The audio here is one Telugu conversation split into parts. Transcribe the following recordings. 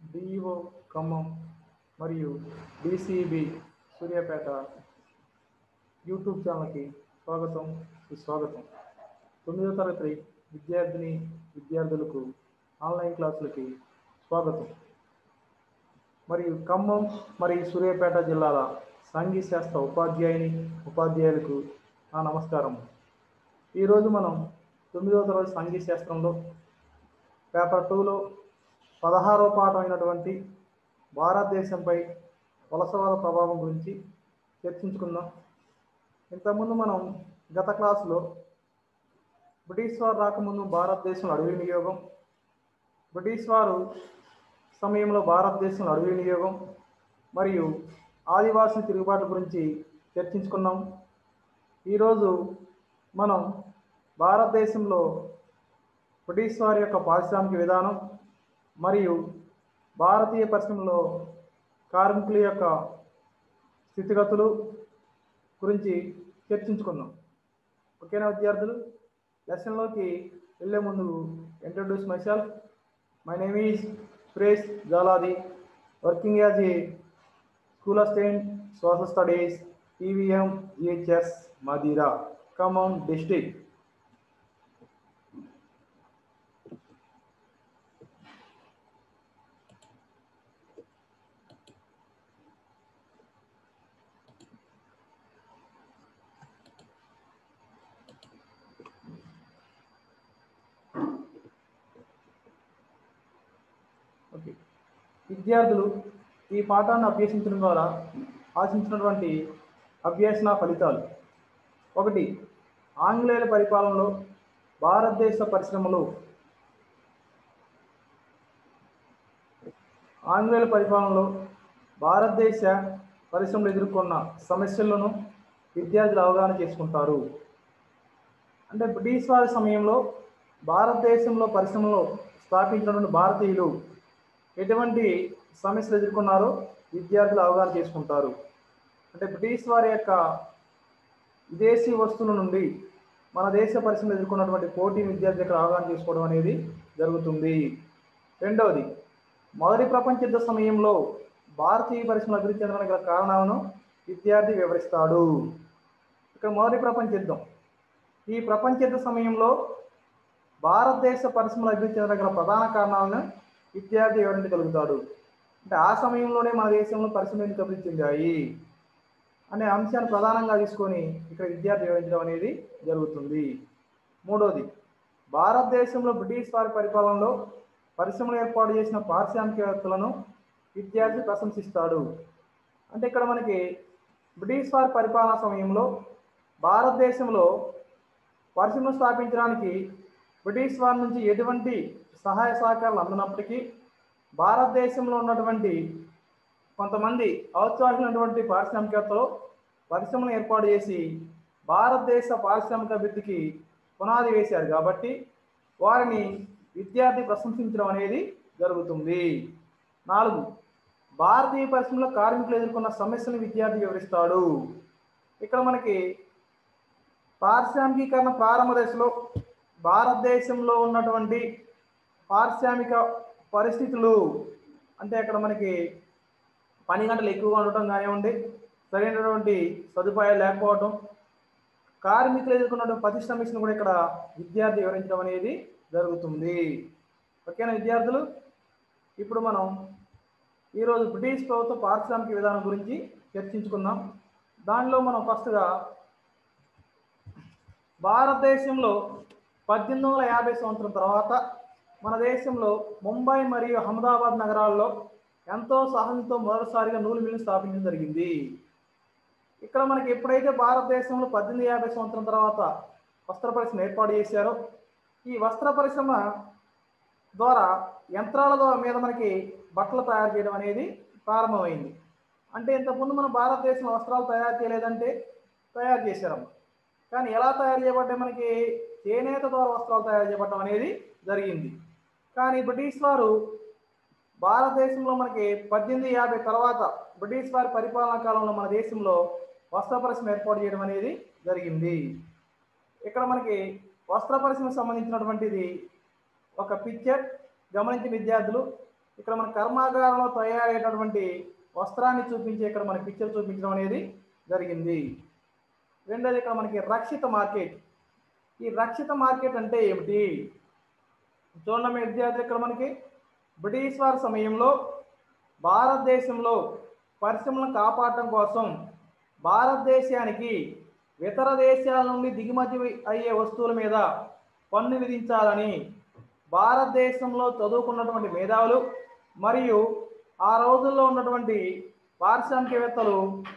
డిఈఓ ఖమ్మం మరియు డిసిబి సూర్యాపేట యూట్యూబ్ ఛానల్కి స్వాగతం సుస్వాగతం తొమ్మిదో తరగతి విద్యార్థిని విద్యార్థులకు ఆన్లైన్ క్లాసులకి స్వాగతం మరియు ఖమ్మం మరియు సూర్యాపేట జిల్లాల సాంఘిక శాస్త్ర ఉపాధ్యాయుని ఉపాధ్యాయులకు నా నమస్కారం ఈరోజు మనం తొమ్మిదవ తరగతి సాంఘిక శాస్త్రంలో పేపర్ టూలో పదహారవ పాఠం అయినటువంటి భారతదేశంపై వలసవాద ప్రభావం గురించి చర్చించుకుందాం ఇంతకుముందు మనం గత క్లాసులో బ్రిటిష్ వారు రాకముందు భారతదేశంలో అడవి వినియోగం బ్రిటిష్ వారు సమయంలో భారతదేశంలో అడవి వినియోగం మరియు ఆదివాసీ తిరుగుబాటు గురించి చర్చించుకున్నాం ఈరోజు మనం భారతదేశంలో బ్రిటిష్ వారి యొక్క పారిశ్రామిక విధానం మరియు భారతీయ పరిశ్రమలో కార్మికుల యొక్క స్థితిగతులు గురించి చర్చించుకుందాం ఓకేనా విద్యార్థులు లెసన్లోకి వెళ్ళే ముందు introduce myself my name is Suresh Jaladi working as a school assistant social studies TVM GHS Madhira Khammam district okay విద్యార్థులు ఈ పాఠాన్ని అభ్యసించడం ద్వారా ఆశించినటువంటి అభ్యసన ఫలితాలు ఒకటి ఆంగ్లేయుల పరిపాలనలో భారతదేశ పరిశ్రమలు ఆంగ్లేయుల పరిపాలనలో భారతదేశ పరిశ్రమలు ఎదుర్కొన్న సమస్యలను విద్యార్థులు అవగాహన చేసుకుంటారు అంటే బ్రిటిష్ వారి సమయంలో భారతదేశంలో పరిశ్రమలు స్థాపించినటువంటి భారతీయులు ఎటువంటి సమస్యలు ఎదుర్కొన్నారో విద్యార్థులు అవగాహన చేసుకుంటారు అంటే బ్రిటిష్ వారి యొక్క విదేశీ వస్తువుల నుండి మన దేశ పరిశ్రమలు ఎదుర్కొన్నటువంటి పోటీ విద్యార్థి యొక్క అవగాహన చేసుకోవడం అనేది జరుగుతుంది రెండవది మొదటి ప్రపంచ యుద్ధ సమయంలో భారతీయ పరిశ్రమలు అభివృద్ధి చెందడానికి గల కారణాలను విద్యార్థి వివరిస్తాడు ఇక్కడ మొదటి ప్రపంచ యుద్ధం ఈ ప్రపంచ యుద్ధ సమయంలో భారతదేశ పరిశ్రమలు అభివృద్ధి చెందడానికి గల ప్రధాన కారణాలను విద్యార్థి వివరించగలుగుతాడు అంటే ఆ సమయంలోనే మన దేశంలో పరిశ్రమలు ఎందుకు అభివృద్ధి చెందాయి అనే అంశాన్ని ప్రధానంగా తీసుకొని ఇక్కడ విద్యార్థి వివరించడం అనేది జరుగుతుంది మూడోది భారతదేశంలో బ్రిటిష్ వారి పరిపాలనలో పరిశ్రమలు ఏర్పాటు చేసిన పారిశ్రామికవేత్తలను విద్యార్థి ప్రశంసిస్తాడు అంటే ఇక్కడ మనకి బ్రిటిష్ వారి పరిపాలనా సమయంలో భారతదేశంలో పరిశ్రమలు స్థాపించడానికి బ్రిటిష్ వారి నుంచి ఎటువంటి సహాయ సహకారాలు అందనప్పటికీ భారతదేశంలో ఉన్నటువంటి కొంతమంది ఔత్సాహికులైనటువంటి పారిశ్రామికవేత్తలు పరిశ్రమలు ఏర్పాటు చేసి భారతదేశ పారిశ్రామిక అభివృద్ధికి పునాది వేశారు కాబట్టి వారిని విద్యార్థి ప్రశంసించడం అనేది జరుగుతుంది నాలుగు భారతీయ పరిశ్రమలో కార్మికులు ఎదుర్కొన్న సమస్యలను విద్యార్థి వివరిస్తాడు ఇక్కడ మనకి పారిశ్రామికీకరణ ప్రారంభ దశలో భారతదేశంలో ఉన్నటువంటి పారిశ్రామిక పరిస్థితులు అంటే అక్కడ మనకి పని గంటలు ఎక్కువగా ఉండటం కానివ్వండి సరైనటువంటి సదుపాయాలు లేకపోవటం కార్మికులు ఎదుర్కొన్నటువంటి ప్రతి సమస్యను కూడా ఇక్కడ విద్యార్థి వివరించడం అనేది జరుగుతుంది ఓకేనా విద్యార్థులు ఇప్పుడు మనం ఈరోజు బ్రిటిష్ ప్రభుత్వ పారిశ్రామిక విధానం గురించి చర్చించుకుందాం దానిలో మనం ఫస్ట్గా భారతదేశంలో పద్దెనిమిది వందల యాభై సంవత్సరం తర్వాత మన దేశంలో ముంబై మరియు అహ్మదాబాద్ నగరాల్లో ఎంతో సహనంతో మొదటిసారిగా నూలు మిల్లు స్థాపించడం జరిగింది ఇక్కడ మనకి ఎప్పుడైతే భారతదేశంలో పద్దెనిమిది యాభై సంవత్సరం తర్వాత వస్త్ర పరిశ్రమ ఏర్పాటు చేశారో ఈ వస్త్ర పరిశ్రమ ద్వారా యంత్రాల ద్వారా మీద మనకి బట్టలు తయారు చేయడం అనేది ప్రారంభమైంది అంటే ఇంతకుముందు మన భారతదేశంలో వస్త్రాలు తయారు చేయలేదంటే తయారు చేశారమ్మ కానీ ఎలా తయారు చేయబడ్డాయి మనకి చేనేత ద్వారా వస్త్రాలు తయారు చేయబడటం అనేది జరిగింది కానీ బ్రిటిష్ వారు భారతదేశంలో మనకి పద్దెనిమిది యాభై తర్వాత బ్రిటిష్ వారి పరిపాలనా కాలంలో మన దేశంలో వస్త్ర పరిశ్రమ ఏర్పాటు చేయడం అనేది జరిగింది ఇక్కడ మనకి వస్త్ర పరిశ్రమకు సంబంధించినటువంటిది ఒక పిక్చర్ గమనించిన విద్యార్థులు ఇక్కడ మన కర్మాగారంలో తయారయ్యేటటువంటి వస్త్రాన్ని చూపించి ఇక్కడ మన పిక్చర్ చూపించడం అనేది జరిగింది రెండోది ఇక్కడ మనకి రక్షిత మార్కెట్ ఈ రక్షిత మార్కెట్ అంటే ఏమిటి చూడండి మీ విద్యార్థులు ఇక్కడ మనకి బ్రిటిష్ వారి సమయంలో భారతదేశంలో పరిశ్రమలను కాపాడటం కోసం భారతదేశానికి ఇతర దేశాల నుండి దిగుమతి అయ్యే వస్తువుల మీద పన్ను విధించాలని భారతదేశంలో చదువుకున్నటువంటి మేధావులు మరియు ఆ రోజుల్లో ఉన్నటువంటి పారిశ్రామికవేత్తలు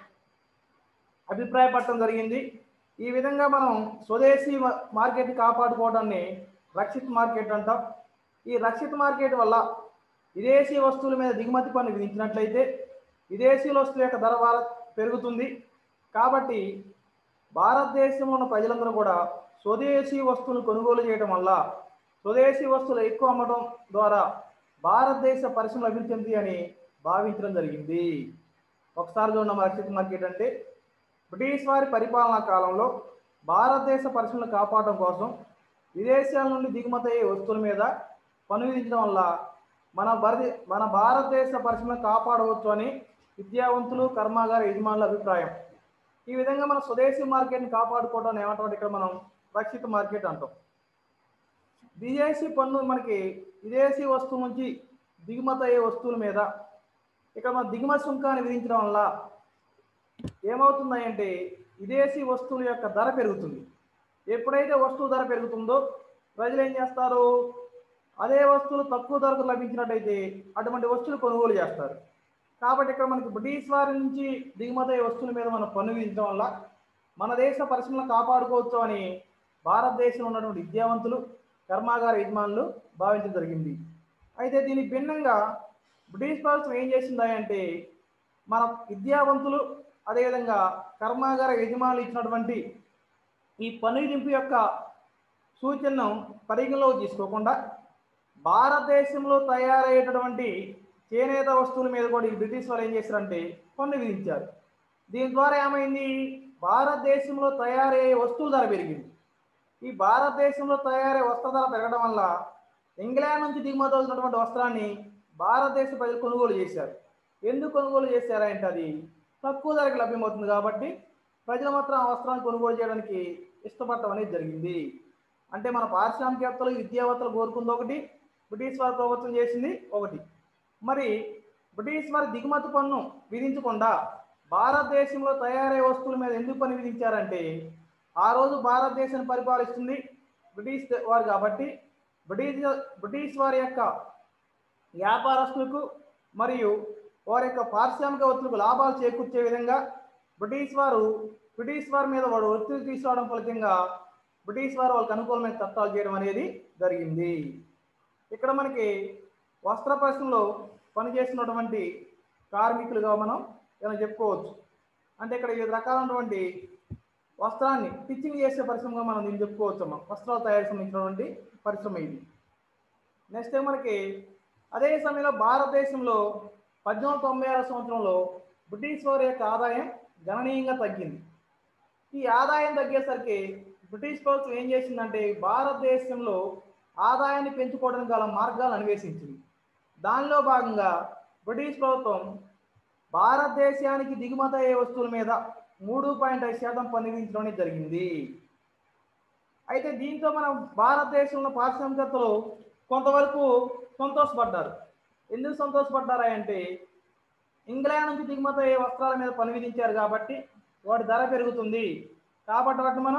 అభిప్రాయపడటం జరిగింది ఈ విధంగా మనం స్వదేశీ మ- మార్కెట్ కాపాడుకోవడాన్ని రక్షిత మార్కెట్ అంటాం ఈ రక్షిత మార్కెట్ వల్ల విదేశీ వస్తువుల మీద దిగుమతి పన్ను విధించినట్లయితే విదేశీ వస్తువుల యొక్క ధర భారత్ పెరుగుతుంది కాబట్టి భారతదేశంలో ఉన్న ప్రజలందరూ కూడా స్వదేశీ వస్తువులు కొనుగోలు చేయడం వల్ల స్వదేశీ వస్తువులు ఎక్కువ అమ్మడం ద్వారా భారతదేశ పరిశ్రమలు అభివృద్ధి చెంది అని భావించడం జరిగింది ఒకసారి చూడడం రక్షిత మార్కెట్ అంటే బ్రిటిష్ వారి పరిపాలనా కాలంలో భారతదేశ పరిశ్రమలు కాపాడడం కోసం విదేశాల నుండి దిగుమతి అయ్యే వస్తువుల మీద పన్ను విధించడం వల్ల మన భారత మన భారతదేశ పరిశ్రమలు కాపాడవచ్చు అని విద్యావంతులు కర్మాగార యజమానుల అభిప్రాయం ఈ విధంగా మన స్వదేశీ మార్కెట్ని కాపాడుకోవడం ఏమంటాం ఇక్కడ మనం రక్షిత మార్కెట్ అంటాం విదేశీ పన్ను మనకి విదేశీ వస్తువు నుంచి దిగుమతి అయ్యే వస్తువుల మీద ఇక్కడ మన దిగుమతి సుంకాన్ని విధించడం వల్ల ఏమవుతుంది అంటే విదేశీ వస్తువుల యొక్క ధర పెరుగుతుంది ఎప్పుడైతే వస్తువు ధర పెరుగుతుందో ప్రజలు ఏం చేస్తారు అదే వస్తువులు తక్కువ ధరకు లభించినట్టయితే అటువంటి వస్తువులు కొనుగోలు చేస్తారు కాబట్టి ఇక్కడ మనకి బ్రిటిష్ వారి నుంచి దిగుమతి అయ్యే వస్తువుల మీద మనం పన్ను విధించడం వల్ల మన దేశ పరిశ్రమలను కాపాడుకోవచ్చు అని భారతదేశంలో ఉన్నటువంటి విద్యావంతులు కర్మాగార యజమానులు భావించడం జరిగింది అయితే దీనికి భిన్నంగా బ్రిటిష్ ప్రభుత్వం ఏం చేసింది అంటే మన విద్యావంతులు అదేవిధంగా కర్మాగార యజమానులు ఇచ్చినటువంటి ఈ పన్ను విధింపు యొక్క సూచనను పరిగణలోకి తీసుకోకుండా భారతదేశంలో తయారయ్యేటటువంటి చేనేత వస్తువుల మీద కూడా ఈ బ్రిటిష్ వారు ఏం చేశారంటే పన్ను విధించారు దీని ద్వారా ఏమైంది భారతదేశంలో తయారయ్యే వస్తువుల ధర పెరిగింది ఈ భారతదేశంలో తయారయ్యే వస్త్ర ధర పెరగడం వల్ల ఇంగ్లాండ్ నుంచి దిగుమతి అవుతున్నటువంటి వస్త్రాన్ని భారతదేశ ప్రజలు కొనుగోలు చేశారు ఎందుకు కొనుగోలు చేశారంటే అది తక్కువ ధరకు లభ్యమవుతుంది కాబట్టి ప్రజలు మాత్రం ఆ వస్త్రాన్ని కొనుగోలు చేయడానికి ఇష్టపడటం అనేది జరిగింది అంటే మన పారిశ్రామికవేత్తలు విద్యావేత్తలు కోరుకుంది ఒకటి బ్రిటిష్ వారి ప్రభుత్వం చేసింది ఒకటి మరి బ్రిటిష్ వారి దిగుమతి పన్ను విధించకుండా భారతదేశంలో తయారయ్యే వస్తువుల మీద ఎందుకు పన్ను విధించారంటే ఆ రోజు భారతదేశాన్ని పరిపాలిస్తుంది బ్రిటిష్ వారు కాబట్టి బ్రిటిష్ బ్రిటిష్ వారి యొక్క వ్యాపారస్తులకు మరియు వారి యొక్క పారిశ్రామికవేత్తలకు లాభాలు చేకూర్చే విధంగా బ్రిటిష్ వారు బ్రిటిష్ వారి మీద వాడు ఒత్తిడి తీసుకోవడం ఫలితంగా బ్రిటిష్ వారు వాళ్ళకి అనుకూలమైన చట్టాలు చేయడం అనేది జరిగింది ఇక్కడ మనకి వస్త్ర పరిశ్రమలో పనిచేస్తున్నటువంటి కార్మికులుగా మనం ఇలా చెప్పుకోవచ్చు అంటే ఇక్కడ వివిధ రకాలైనటువంటి వస్త్రాన్ని స్టిచ్చింగ్ చేసే పరిశ్రమగా మనం దీన్ని చెప్పుకోవచ్చు అమ్మ వస్త్రాలు తయారు సంబంధించినటువంటి పరిశ్రమ ఇది నెక్స్ట్ మనకి అదే సమయంలో భారతదేశంలో పద్దెనిమిది వందల తొంభై ఆరు సంవత్సరంలో బ్రిటిష్ వారి యొక్క ఆదాయం గణనీయంగా తగ్గింది ఈ ఆదాయం తగ్గేసరికి బ్రిటిష్ ప్రభుత్వం ఏం చేసిందంటే భారతదేశంలో ఆదాయాన్ని పెంచుకోవడానికి గల మార్గాలు అన్వేషించింది దానిలో భాగంగా బ్రిటిష్ ప్రభుత్వం భారతదేశానికి దిగుమతి అయ్యే వస్తువుల మీద మూడు పాయింట్ ఐదు శాతం పన్ను విధించడం అనేది జరిగింది అయితే దీంతో మనం భారతదేశంలో పారిశ్రామికవేత్తలు కొంతవరకు సంతోషపడ్డారు ఎందుకు సంతోషపడ్డారా అంటే ఇంగ్లాండ్ నుంచి దిగుమతి అయ్యే వస్త్రాల మీద పన్ను విధించారు కాబట్టి వాటి ధర పెరుగుతుంది కాబట్టి వాటిని మనం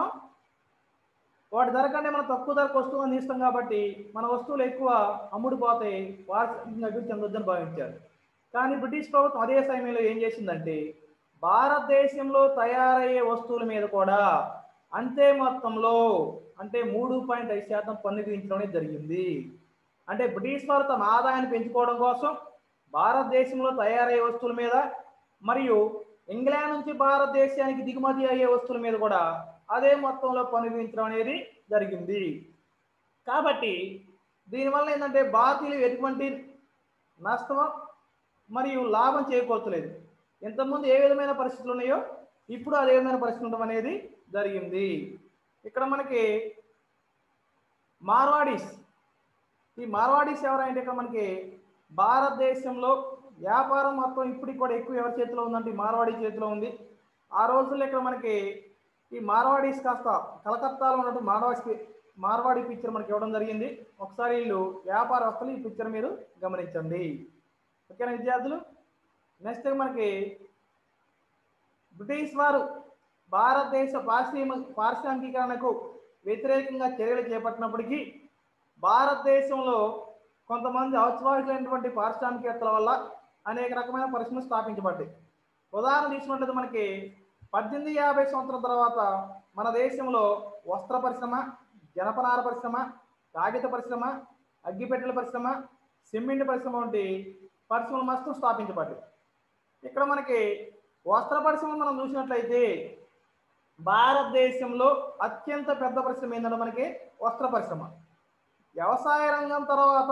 వాటి ధర కంటే మనం తక్కువ ధరకు వస్తువు అందిస్తాం కాబట్టి మన వస్తువులు ఎక్కువ అమ్ముడుపోతాయి వార్షికంగా అభివృద్ధి చెందొద్దని భావించారు కానీ బ్రిటిష్ ప్రభుత్వం అదే సమయంలో ఏం చేసిందంటే భారతదేశంలో తయారయ్యే వస్తువుల మీద కూడా అంతే మొత్తంలో అంటే మూడు పాయింట్ ఐదు శాతం పన్ను విధించడం అనేది జరిగింది అంటే బ్రిటిష్ వారు తమ ఆదాయాన్ని పెంచుకోవడం కోసం భారతదేశంలో తయారయ్యే వస్తువుల మీద మరియు ఇంగ్లాండ్ నుంచి భారతదేశానికి దిగుమతి అయ్యే వస్తువుల మీద కూడా అదే మొత్తంలో పన్ను విధించడం అనేది జరిగింది కాబట్టి దీనివల్ల ఏంటంటే భారతీయులు ఎటువంటి నష్టం మరియు లాభం చేకూర్చలేదు ఇంతకుముందు ఏ విధమైన పరిస్థితులు ఉన్నాయో ఇప్పుడు అదే విధమైన పరిస్థితి ఉండడం అనేది జరిగింది ఇక్కడ మనకి మార్వాడీస్ ఈ మార్వాడీస్ ఎవరంటే ఇక్కడ మనకి భారతదేశంలో వ్యాపారం మొత్తం ఇప్పటికి కూడా ఎక్కువ ఎవరి చేతిలో ఉందంటే ఈ మార్వాడి చేతిలో ఉంది ఆ రోజుల్లో ఇక్కడ మనకి ఈ మార్వాడీస్ కాస్త కలకత్తాలో ఉన్నట్టు మార్వాడి మార్వాడి పిక్చర్ మనకి ఇవ్వడం జరిగింది ఒకసారి వీళ్ళు వ్యాపారస్తులు ఈ పిక్చర్ మీరు గమనించండి ఓకేనా విద్యార్థులు నెక్స్ట్ మనకి బ్రిటిష్ వారు భారతదేశ పారిశ్రామిక పారిశ్రామికీకరణకు వ్యతిరేకంగా చర్యలు చేపట్టినప్పటికీ భారతదేశంలో కొంతమంది ఔత్సాహికులైనటువంటి పారిశ్రామికవేత్తల వల్ల అనేక రకమైన పరిశ్రమలు స్థాపించబడ్డాయి ఉదాహరణ తీసుకున్నట్లయితే మనకి పద్దెనిమిది యాభై సంవత్సరం తర్వాత మన దేశంలో వస్త్ర పరిశ్రమ జనపనార పరిశ్రమ కాగిత పరిశ్రమ అగ్గిపెట్టెల పరిశ్రమ సిమెంట్ పరిశ్రమ వంటి పరిశ్రమలు మస్తు స్థాపించబడ్డాయి ఇక్కడ మనకి వస్త్ర పరిశ్రమ మనం చూసినట్లయితే భారతదేశంలో అత్యంత పెద్ద పరిశ్రమ ఏంటంటే మనకి వస్త్ర పరిశ్రమ వ్యవసాయ రంగం తర్వాత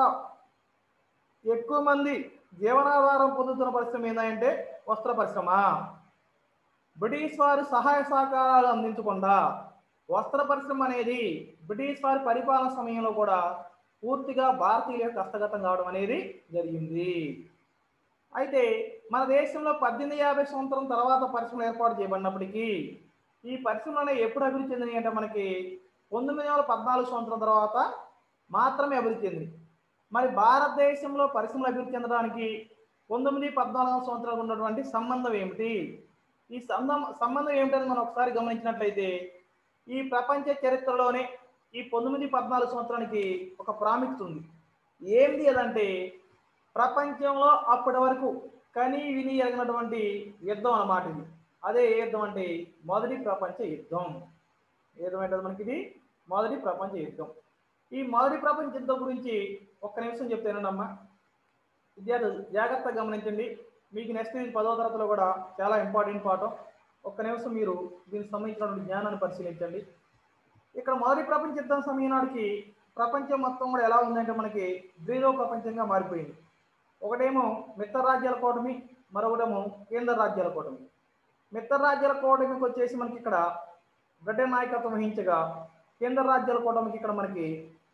ఎక్కువ మంది జీవనాధారం పొందుతున్న పరిశ్రమ ఏంటంటే వస్త్ర పరిశ్రమ బ్రిటిష్ వారు సహాయ సహకారాలు అందించకుండా వస్త్ర పరిశ్రమ అనేది బ్రిటిష్ వారి పరిపాలన సమయంలో కూడా పూర్తిగా భారతీయులకు హస్తగతం కావడం అనేది జరిగింది అయితే మన దేశంలో పద్దెనిమిది యాభై సంవత్సరం తర్వాత పరిశ్రమలు ఏర్పాటు చేయబడినప్పటికీ ఈ పరిశ్రమలు అనేవి ఎప్పుడు అభివృద్ధి చెందినాయి అంటే మనకి పంతొమ్మిది వందల పద్నాలుగు సంవత్సరం తర్వాత మాత్రమే అభివృద్ధి చెందింది మరి భారతదేశంలో పరిశ్రమలు అభివృద్ధి చెందడానికి పంతొమ్మిది పద్నాలుగు సంవత్సరాలు ఉన్నటువంటి సంబంధం ఏమిటి ఈ సంబంధం సంబంధం ఏమిటని మనం ఒకసారి గమనించినట్లయితే ఈ ప్రపంచ చరిత్రలోనే ఈ పంతొమ్మిది పద్నాలుగు సంవత్సరానికి ఒక ప్రాముఖ్యత ఉంది ఏంది అదంటే ప్రపంచంలో అప్పటి వరకు కని విని ఎరగినటువంటి యుద్ధం అన్నమాట ఇది అదే ఏ యుద్ధం అంటే మొదటి ప్రపంచ యుద్ధం ఏదమైతే మనకి ఇది మొదటి ప్రపంచ యుద్ధం ఈ మొదటి ప్రపంచ యుద్ధం గురించి ఒక్క నిమిషం చెప్తానండమ్మా విద్యార్థులు జాగ్రత్తగా గమనించండి మీకు నెక్స్ట్ నేను పదవ తరగతిలో కూడా చాలా ఇంపార్టెంట్ పాఠం ఒక్క నిమిషం మీరు దీనికి సంబంధించినటువంటి జ్ఞానాన్ని పరిశీలించండి ఇక్కడ మొదటి ప్రపంచ యుద్ధం సమయం నాటికి ప్రపంచం మొత్తం కూడా ఎలా ఉందంటే మనకి ద్విలో ప్రపంచంగా మారిపోయింది ఒకటేమో మిత్ర రాజ్యాల కూటమి మరొకటేమో కేంద్ర రాజ్యాల కూటమి మిత్ర రాజ్యాల కూటమికి వచ్చేసి మనకి ఇక్కడ బ్రిటన్ నాయకత్వం వహించగా కేంద్ర రాజ్యాల కూటమికి ఇక్కడ మనకి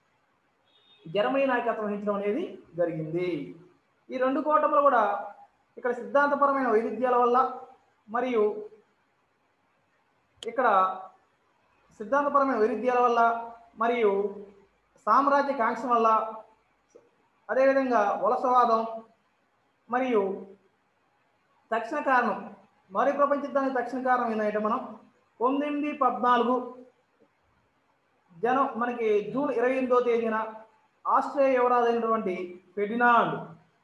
జర్మనీ నాయకత్వం వహించడం అనేది జరిగింది ఈ రెండు కూటములు కూడా ఇక్కడ సిద్ధాంతపరమైన వైవిధ్యాల వల్ల మరియు ఇక్కడ సిద్ధాంతపరమైన వైరుధ్యాల వల్ల మరియు సామ్రాజ్య కాంక్ష వల్ల అదేవిధంగా వలసవాదం మరియు తక్షణ కారణం మరి ప్రపంచ యుద్ధానికి తక్షణ కారణం ఏంటంటే మనం పంతొమ్మిది పద్నాలుగు జనం మనకి జూన్ ఇరవై ఎనిమిదో తేదీన ఆస్ట్రేలియా యువరాజు అయినటువంటి ఫెడినాండ్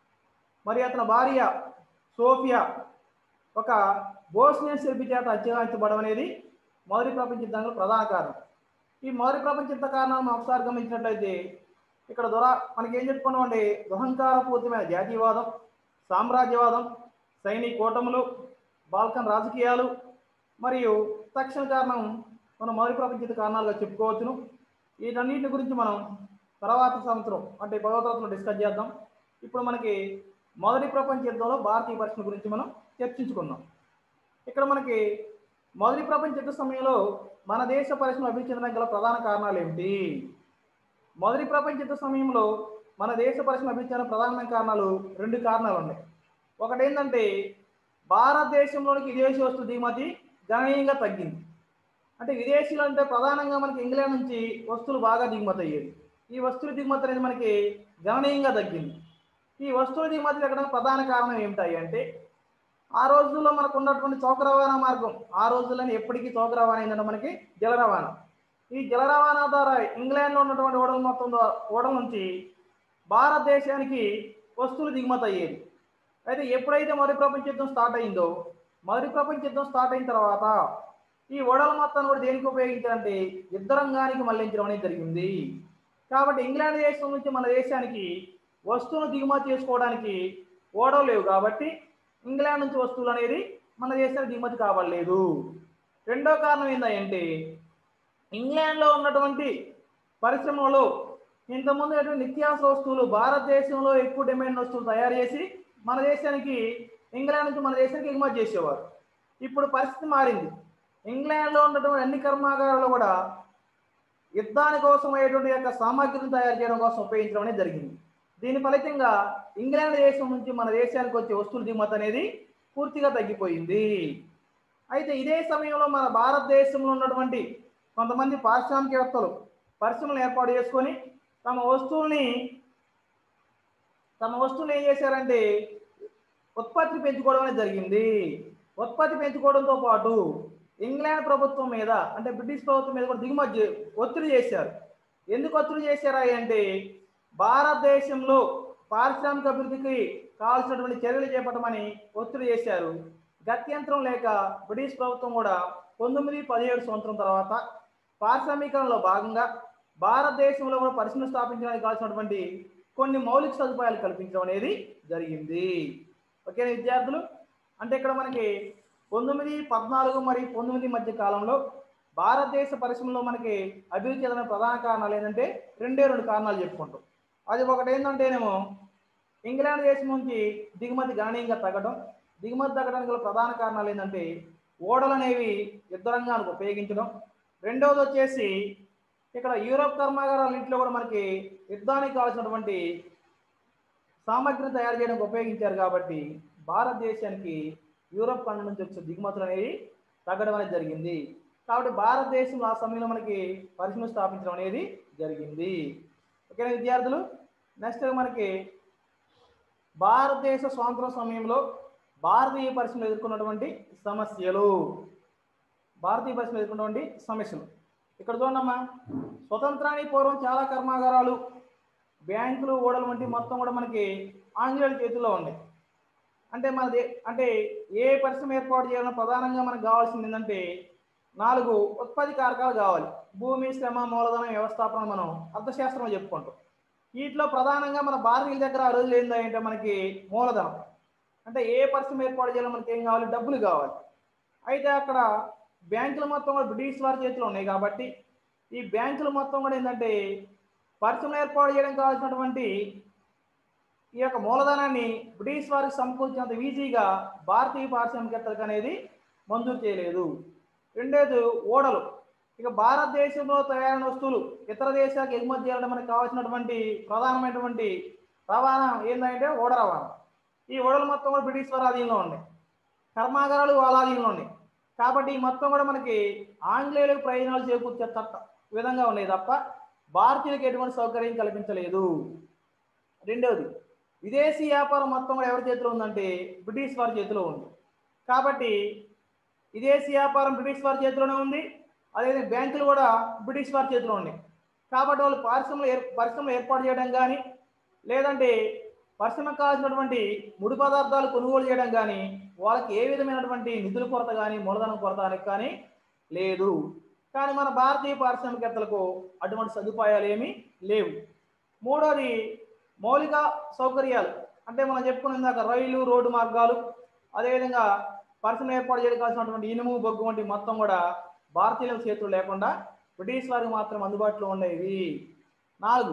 మరి అతని భార్య సోఫియా ఒక బోస్నియన్ శిల్పి చేత హత్యగాంచబడడం అనేది మొదటి ప్రపంచ యుద్ధంలో ప్రధాన కారణం ఈ మొదటి ప్రపంచ యుద్ధ కారణాలను మనం ఒకసారి గమనించినట్లయితే ఇక్కడ దురా మనకి ఏం చెప్పుకున్నామంటే దుహంకారపూరితమైన జాతీయవాదం సామ్రాజ్యవాదం సైనిక కూటములు బాల్కన్ రాజకీయాలు మరియు తక్షణ కారణం మనం మొదటి ప్రపంచ యుద్ధ కారణాలుగా చెప్పుకోవచ్చును వీటన్నిటి గురించి మనం తర్వాత సంవత్సరం అంటే పదవ తరగతిలో డిస్కస్ చేద్దాం ఇప్పుడు మనకి మొదటి ప్రపంచ యుద్ధంలో భారతీయ పరిశ్రమ గురించి మనం చర్చించుకుందాం ఇక్కడ మనకి మొదటి ప్రపంచ యుద్ధ సమయంలో మన దేశ పరిశ్రమ అభివృద్ధి చెందడానికి గల ప్రధాన కారణాలు ఏమిటి మొదటి ప్రపంచ యుద్ధ సమయంలో మన దేశ పరిశ్రమ అభివృద్ధి చెందడానికి ప్రధానమైన కారణాలు రెండు కారణాలు ఉన్నాయి ఒకటి ఏంటంటే భారతదేశంలోనికి విదేశీ వస్తు దిగుమతి గణనీయంగా తగ్గింది అంటే విదేశీయులు అంటే ప్రధానంగా మనకి ఇంగ్లాండ్ నుంచి వస్తువులు బాగా దిగుమతి అయ్యేది ఈ వస్తువుల దిగుమతి అనేది మనకి గణనీయంగా తగ్గింది ఈ వస్తువుల దిగుమతి తగ్గడానికి ప్రధాన కారణం ఏమిటాయి అంటే ఆ రోజుల్లో మనకు ఉన్నటువంటి చౌక రవాణా మార్గం ఆ రోజుల్లోనే ఎప్పటికీ చౌక రవాణా ఏంటంటే మనకి జల రవాణా ఈ జల రవాణా ద్వారా ఇంగ్లాండ్లో ఉన్నటువంటి ఓడల మొత్తం ద్వారా ఓడల నుంచి భారతదేశానికి వస్తువులు దిగుమతి అయ్యేది అయితే ఎప్పుడైతే మొదటి ప్రపంచ యుద్ధం స్టార్ట్ అయిందో మొదటి ప్రపంచ యుద్ధం స్టార్ట్ అయిన తర్వాత ఈ ఓడల మొత్తాన్ని కూడా దేనికి ఉపయోగించాలంటే యుద్ధ రంగానికి మళ్లించడం అనేది జరిగింది కాబట్టి ఇంగ్లాండ్ దేశం నుంచి మన దేశానికి వస్తువులు దిగుమతి చేసుకోవడానికి ఓడలు లేవు కాబట్టి ఇంగ్లాండ్ నుంచి వస్తువులు అనేది మన దేశానికి దిగుమతి కావట్లేదు రెండో కారణం ఏంటంటే ఇంగ్లాండ్లో ఉన్నటువంటి పరిశ్రమలో ఇంతకుముందు ఉన్నటువంటి నిత్యావసర వస్తువులు భారతదేశంలో ఎక్కువ డిమాండ్ వస్తువులు తయారు చేసి మన దేశానికి ఇంగ్లాండ్ నుంచి మన దేశానికి ఎగుమతి చేసేవారు ఇప్పుడు పరిస్థితి మారింది ఇంగ్లాండ్లో ఉన్నటువంటి అన్ని కర్మాగారాలు కూడా యుద్ధాని కోసం అయ్యేటువంటి యొక్క సామాగ్రిని తయారు చేయడం కోసం ఉపయోగించడం అనేది జరిగింది దీని ఫలితంగా ఇంగ్లాండ్ దేశం నుంచి మన దేశానికి వచ్చే వస్తువుల దిగుమతి అనేది పూర్తిగా తగ్గిపోయింది అయితే ఇదే సమయంలో మన భారతదేశంలో ఉన్నటువంటి కొంతమంది పారిశ్రామికవేత్తలు పరిశ్రమలు ఏర్పాటు చేసుకొని తమ వస్తువుల్ని తమ వస్తువులు ఏం చేశారంటే ఉత్పత్తి పెంచుకోవడం అనేది జరిగింది ఉత్పత్తి పెంచుకోవడంతో పాటు ఇంగ్లాండ్ ప్రభుత్వం మీద అంటే బ్రిటిష్ ప్రభుత్వం మీద కూడా దిగుమతి చే- ఒత్తిడి చేశారు ఎందుకు ఒత్తిడి చేశారా అంటే భారతదేశంలో పారిశ్రామిక అభివృద్ధికి కావాల్సినటువంటి చర్యలు చేపట్టమని ఒత్తిడి చేశారు గత్యంతరం లేక బ్రిటిష్ ప్రభుత్వం కూడా పంతొమ్మిది పదిహేడు సంవత్సరం తర్వాత పారిశ్రామికరణలో భాగంగా భారతదేశంలో కూడా పరిశ్రమ స్థాపించడానికి కావాల్సినటువంటి కొన్ని మౌలిక సదుపాయాలు కల్పించడం అనేది జరిగింది ఓకే విద్యార్థులు అంటే ఇక్కడ మనకి పంతొమ్మిది పద్నాలుగు మరియు పంతొమ్మిది మధ్య కాలంలో భారతదేశ పరిశ్రమలో మనకి అభివృద్ధి చెందిన ప్రధాన కారణాలు ఏంటంటే రెండే రెండు కారణాలు చెప్పుకుంటాం అది ఒకటి ఏంటంటేనేమో ఇంగ్లాండ్ దేశం నుంచి దిగుమతి గణనీయంగా తగ్గడం దిగుమతి తగ్గడానికి గల ప్రధాన కారణాలు ఏంటంటే ఓడలు అనేవి యుద్ధ రంగానికి ఉపయోగించడం రెండవది వచ్చేసి ఇక్కడ యూరోప్ కర్మాగారాలన్నింటిలో కూడా మనకి యుద్ధానికి కావాల్సినటువంటి సామగ్రిని తయారు చేయడానికి ఉపయోగించారు కాబట్టి భారతదేశానికి యూరోప్ ఖండం నుంచి వచ్చే దిగుమతులు అనేవి తగ్గడం అనేది జరిగింది కాబట్టి భారతదేశంలో ఆ సమయంలో మనకి పరిశ్రమ స్థాపించడం అనేది జరిగింది ఓకేనా విద్యార్థులు నెక్స్ట్ మనకి భారతదేశ స్వాతంత్ర సమయంలో భారతీయ పరిశ్రమలు ఎదుర్కొన్నటువంటి సమస్యలు భారతీయ పరిశ్రమలు ఎదుర్కొన్నటువంటి సమస్యలు ఇక్కడ చూడమ్మా స్వతంత్రానికి పూర్వం చాలా కర్మాగారాలు బ్యాంకులు ఓడలు వంటి మొత్తం కూడా మనకి ఆంగ్లేయుల చేతుల్లో ఉన్నాయి అంటే మనది అంటే ఏ పరిశ్రమ ఏర్పాటు చేయాలన్నా ప్రధానంగా మనకు కావాల్సింది ఏంటంటే నాలుగు ఉత్పత్తి కారకాలు కావాలి భూమి శ్రమ మూలధనం వ్యవస్థాపన మనం అర్థశాస్త్రంలో చెప్పుకుంటాం వీటిలో ప్రధానంగా మన భారతీయుల దగ్గర ఆ రోజులు ఏంటంటే మనకి మూలధనం అంటే ఏ పరిశ్రమ ఏర్పాటు చేయాలో మనకి ఏం కావాలి డబ్బులు కావాలి అయితే అక్కడ బ్యాంకులు మొత్తం కూడా బ్రిటిష్ వారి చేతిలో ఉన్నాయి కాబట్టి ఈ బ్యాంకులు మొత్తం కూడా ఏంటంటే పరిశ్రమలు ఏర్పాటు చేయడం కావాల్సినటువంటి ఈ యొక్క మూలధనాన్ని బ్రిటిష్ వారికి సమకూర్చినంత ఈజీగా భారతీయ పారిశ్రామికవేత్తలకు అనేది మంజూరు చేయలేదు రెండోది ఓడలు ఇక భారతదేశంలో తయారైన వస్తువులు ఇతర దేశాలకు ఎగుమతి చేయాలంటే మనకు కావాల్సినటువంటి ప్రధానమైనటువంటి రవాణా ఏంటంటే ఓడ రవాణా ఈ ఓడలు మొత్తం కూడా బ్రిటిష్ వారి ఆధీనంలో ఉన్నాయి కర్మాగారాలు వాళ్ళ ఆధీనంలో ఉన్నాయి కాబట్టి ఈ మొత్తం కూడా మనకి ఆంగ్లేయులకు ప్రయోజనాలు చేకూర్చే తప్ప విధంగా ఉన్నాయి తప్ప భారతీయులకు ఎటువంటి సౌకర్యం కల్పించలేదు రెండవది విదేశీ వ్యాపారం మొత్తం కూడా ఎవరి చేతిలో ఉందంటే బ్రిటిష్ వారి చేతిలో ఉంది కాబట్టి విదేశీ వ్యాపారం బ్రిటిష్ వారి చేతిలోనే ఉంది అదేవిధంగా బ్యాంకులు కూడా బ్రిటిష్ వారి చేతిలో ఉన్నాయి కాబట్టి వాళ్ళు పరిశ్రమలు ఏర్ పరిశ్రమలు ఏర్పాటు చేయడం కానీ లేదంటే పరిశ్రమకు కావాల్సినటువంటి ముడి పదార్థాలు కొనుగోలు చేయడం కానీ వాళ్ళకి ఏ విధమైనటువంటి నిధుల కొరత కానీ మూలధనం కొరత అనేది కానీ లేదు కానీ మన భారతీయ పారిశ్రామికవేత్తలకు అటువంటి సదుపాయాలు ఏమీ లేవు మూడోది మౌలిక సౌకర్యాలు అంటే మనం చెప్పుకున్న ఇందాక రైలు రోడ్డు మార్గాలు అదేవిధంగా పరిశ్రమ ఏర్పాటు చేయడం కావాల్సినటువంటి ఇనుము బొగ్గు వంటి మొత్తం కూడా భారతీయుల చేతులు లేకుండా బ్రిటిష్ వారికి మాత్రం అందుబాటులో ఉండేవి నాలుగు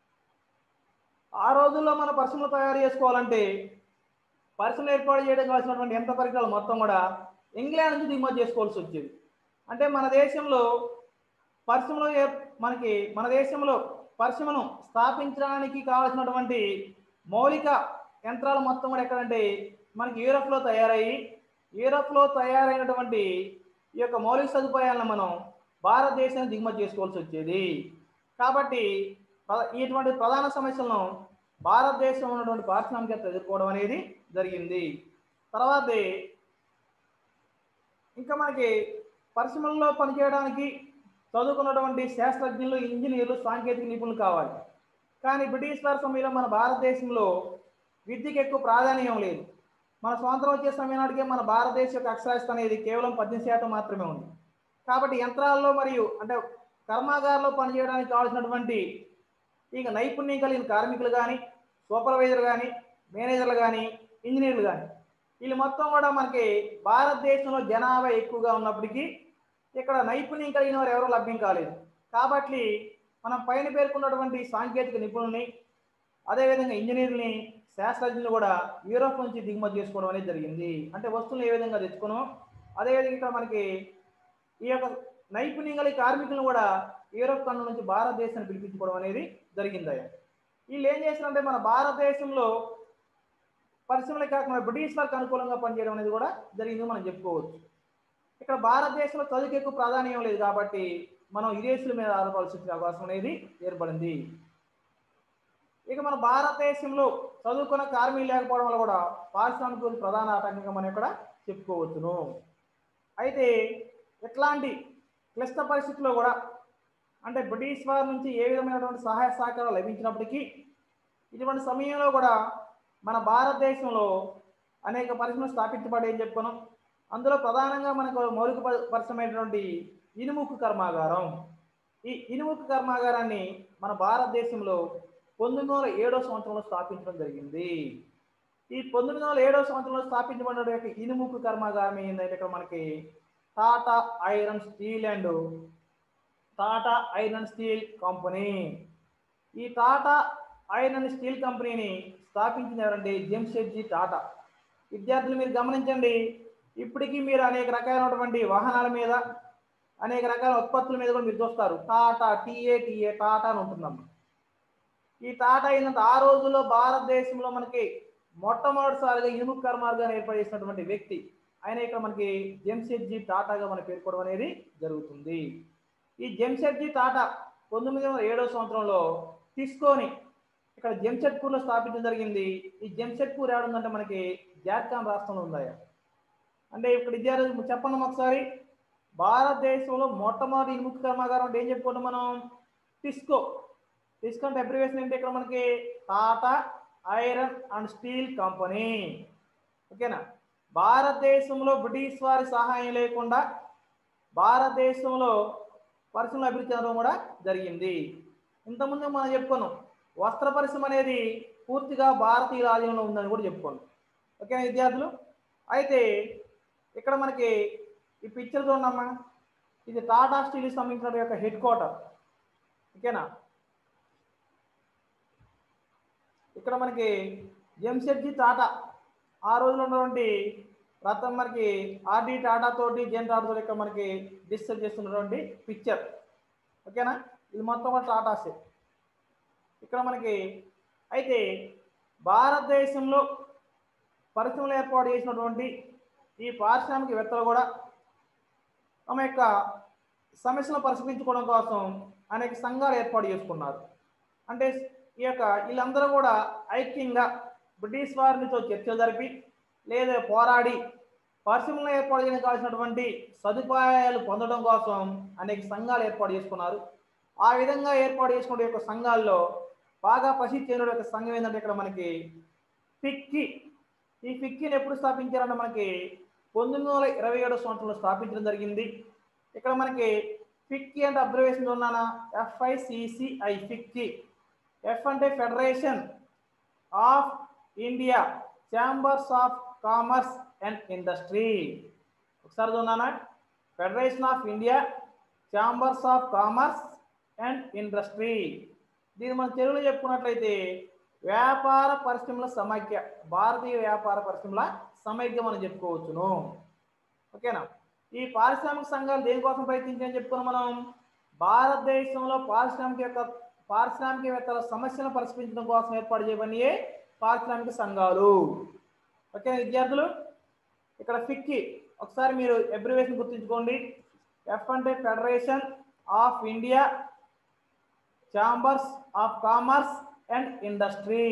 ఆ రోజుల్లో మన పరిశ్రమలు తయారు చేసుకోవాలంటే పరిశ్రమలు ఏర్పాటు చేయడం కావాల్సినటువంటి యంత్ర పరికరాలు మొత్తం కూడా ఇంగ్లాండ్ నుంచి దిగుమతి చేసుకోవాల్సి వచ్చేది అంటే మన దేశంలో పరిశ్రమలో ఏర్- మనకి మన దేశంలో పరిశ్రమను స్థాపించడానికి కావాల్సినటువంటి మౌలిక యంత్రాలు మొత్తం కూడా ఎక్కడంటే మనకి యూరప్లో తయారయ్యి యూరప్లో తయారైనటువంటి ఈ యొక్క మౌలిక సదుపాయాలను మనం భారతదేశానికి దిగుమతి చేసుకోవాల్సి వచ్చేది కాబట్టి ప్ర- ఇటువంటి ప్రధాన సమస్యలను భారతదేశంలో ఉన్నటువంటి పారిశ్రామికత ఎదుర్కోవడం అనేది జరిగింది తర్వాత ఇంకా మనకి పరిశ్రమల్లో పనిచేయడానికి చదువుకున్నటువంటి శాస్త్రజ్ఞులు ఇంజనీర్లు సాంకేతిక నిపుణులు కావాలి కానీ బ్రిటిష్ వారి సమయంలో మన భారతదేశంలో విద్యకు ఎక్కువ ప్రాధాన్యం లేదు మన స్వాతంత్రం వచ్చే సమయం నాటికే మన భారతదేశ యొక్క అక్షరాస్యత అనేది కేవలం పద్దెనిమిది శాతం మాత్రమే ఉంది కాబట్టి యంత్రాల్లో మరియు అంటే కర్మాగారంలో పనిచేయడానికి కావాల్సినటువంటి ఇక నైపుణ్యం కలిగిన కార్మికులు కానీ సూపర్వైజర్ కానీ మేనేజర్లు కానీ ఇంజనీర్లు కానీ వీళ్ళు మొత్తం కూడా మనకి భారతదేశంలో జనాభా ఎక్కువగా ఉన్నప్పటికీ ఇక్కడ నైపుణ్యం కలిగిన వారు ఎవరూ లభ్యం కాలేదు కాబట్టి మనం పైన పేర్కొన్నటువంటి సాంకేతిక నిపుణుల్ని అదేవిధంగా ఇంజనీర్ని శాస్త్రజ్ఞులు కూడా యూరోప్ నుంచి దిగుమతి చేసుకోవడం అనేది జరిగింది అంటే వస్తువులు ఏ విధంగా తెచ్చుకున్నాం అదేవిధంగా ఇక్కడ మనకి ఈ యొక్క నైపుణ్యం కలిగి కార్మికులను కూడా యూరోప్ ఖండం నుంచి భారతదేశాన్ని పిలిపించుకోవడం అనేది జరిగింది అయ్యా వీళ్ళు ఏం చేస్తారంటే మన భారతదేశంలో పరిశ్రమలే కాకుండా బ్రిటిష్ వారికి అనుకూలంగా పనిచేయడం అనేది కూడా జరిగింది మనం చెప్పుకోవచ్చు ఇక్కడ భారతదేశంలో చదువుకి ఎక్కువ ప్రాధాన్యం లేదు కాబట్టి మనం విదేశీయుల మీద ఆధారపడాల్సి వచ్చే అవకాశం అనేది ఏర్పడింది ఇక మన భారతదేశంలో చదువుకున్న కార్మికులు లేకపోవడం వల్ల కూడా పారిశ్రామిక ప్రధాన ఆటంకంగా మనం ఇక్కడ చెప్పుకోవచ్చును అయితే ఇట్లాంటి క్లిష్ట పరిస్థితుల్లో కూడా అంటే బ్రిటిష్ వారి నుంచి ఏ విధమైనటువంటి సహాయ సహకారాలు లభించినప్పటికీ ఇటువంటి సమయంలో కూడా మన భారతదేశంలో అనేక పరిశ్రమలు స్థాపించబడి చెప్పుకున్నాం అందులో ప్రధానంగా మనకు మౌలిక ప- పరిశ్రమైనటువంటి ఇనుముక్కు కర్మాగారం ఈ ఇనుముక్కు కర్మాగారాన్ని మన భారతదేశంలో పంతొమ్మిది వందల ఏడో సంవత్సరంలో స్థాపించడం జరిగింది ఈ పంతొమ్మిది వందల ఏడో సంవత్సరంలో స్థాపించబడిన యొక్క ఇనుముక్కు కర్మాగారం ఏంటంటే ఇక్కడ మనకి Tata iron steel and Tata iron steel company ఈ టాటా ఐరన్ స్టీల్ కంపెనీని స్థాపించిన ఎవరంటే జంషెడ్జీ టాటా విద్యార్థులు మీరు గమనించండి ఇప్పటికీ మీరు అనేక రకాలైనటువంటి వాహనాల మీద అనేక రకాల ఉత్పత్తుల మీద కూడా మీరు చూస్తారు టాటా టీఏ టీఏ టాటా అని ఉంటుందమ్మా ఈ టాటా ఏంటంటే ఆ రోజుల్లో భారతదేశంలో మనకి మొట్టమొదటిసారిగా ఇనుము కర్మార్గాన్ని ఏర్పాటు చేసినటువంటి వ్యక్తి ఆయన ఇక్కడ మనకి జంషెడ్జీ టాటాగా మన పేర్కోవడం అనేది జరుగుతుంది ఈ జంషెడ్జీ టాటా పంతొమ్మిది వందల ఏడో సంవత్సరంలో తీసుకొని ఇక్కడ జంషెడ్పూర్లో స్థాపించడం జరిగింది ఈ జంషెడ్పూర్ ఏడుందంటే మనకి జార్ఖండ్ రాష్ట్రంలో ఉందాయా అంటే ఇక్కడ విద్యార్థులు చెప్పండి ఒకసారి భారతదేశంలో మొట్టమొదటి ఇనుము కర్మాగారం అంటే ఏం చెప్పుకుంటాం మనం టిస్కో టిస్కో అంటే అబ్రివేషన్ ఏంటి ఇక్కడ మనకి Tata iron and steel company ఓకేనా భారతదేశంలో బ్రిటిష్ వారి సహాయం లేకుండా భారతదేశంలో పరిశ్రమలు అభివృద్ధి చెందడం కూడా జరిగింది ఇంతకుముందు మనం చెప్పుకున్నాం వస్త్ర పరిశ్రమ అనేది పూర్తిగా భారతీయ రాజ్యంలో ఉందని కూడా చెప్పుకున్నాం ఓకేనా విద్యార్థులు అయితే ఇక్కడ మనకి ఈ పిక్చర్ చూడమ్మా ఇది టాటా స్టీల్ సంబంధించిన యొక్క హెడ్ క్వార్టర్ ఓకేనా ఇక్కడ మనకి ఎంసెడ్జి టాటా ఆ రోజుల్లో ఉన్నటువంటి రతం మనకి ఆర్డి టాటా తోటి జెన్ టాటా తోటి ఇక్కడ మనకి డిస్కస్ చేస్తున్నటువంటి పిక్చర్ ఓకేనా ఇది మొత్తం కూడా టాటాసే ఇక్కడ మనకి అయితే భారతదేశంలో పరిశ్రమలు ఏర్పాటు చేసినటువంటి ఈ పారిశ్రామికవేత్తలు కూడా తమ యొక్క సమస్యలను పరిష్కరించుకోవడం కోసం అనేక సంఘాలు ఏర్పాటు చేసుకున్నారు అంటే ఈ యొక్క వీళ్ళందరూ కూడా ఐక్యంగా బ్రిటిష్ వారితో చర్చలు జరిపి లేదా పోరాడి పరిశ్రమలను ఏర్పాటు చేయడానికి కావాల్సినటువంటి సదుపాయాలు పొందడం కోసం అనేక సంఘాలు ఏర్పాటు చేసుకున్నారు ఆ విధంగా ఏర్పాటు చేసుకునే యొక్క సంఘాల్లో బాగా ప్రసిద్ధి చెందిన యొక్క సంఘం ఏంటంటే ఇక్కడ మనకి ఫిక్కీ ఈ ఫిక్కీని ఎప్పుడు స్థాపించారంటే మనకి పంతొమ్మిది వందల ఇరవై ఏడో సంవత్సరంలో స్థాపించడం జరిగింది ఇక్కడ మనకి ఫిక్కీ అంటే అబ్జర్వేషన్ ఉన్నానా ఎఫ్ఐసిసిఐ ఫిక్కీ ఎఫ్ అంటే federation of India chambers of commerce and industry ఒకసారి చూన్నానా federation of India chambers of commerce and industry దీన్ని మనం తెలుగులో చెప్పుకున్నట్లయితే వ్యాపార పరిశ్రమల సమైక్య భారతీయ వ్యాపార పరిశ్రమల సమైక్య మనం చెప్పుకోవచ్చును ఓకేనా ఈ పారిశ్రామిక సంఘాలు దేనికోసం ప్రయత్నించాయని చెప్పుకున్నాం మనం భారతదేశంలో పారిశ్రామిక యొక్క పారిశ్రామికవేత్తల సమస్యలను పరిష్కరించడం కోసం ఏర్పాటు చేయబడియే పారిశ్రామిక సంఘాలు ఓకే విద్యార్థులు ఇక్కడ ఫిక్కి ఒకసారి మీరు అబ్రివేషన్ గుర్తుంచుకోండి ఎఫ్ అంటే federation of India chambers of commerce and industry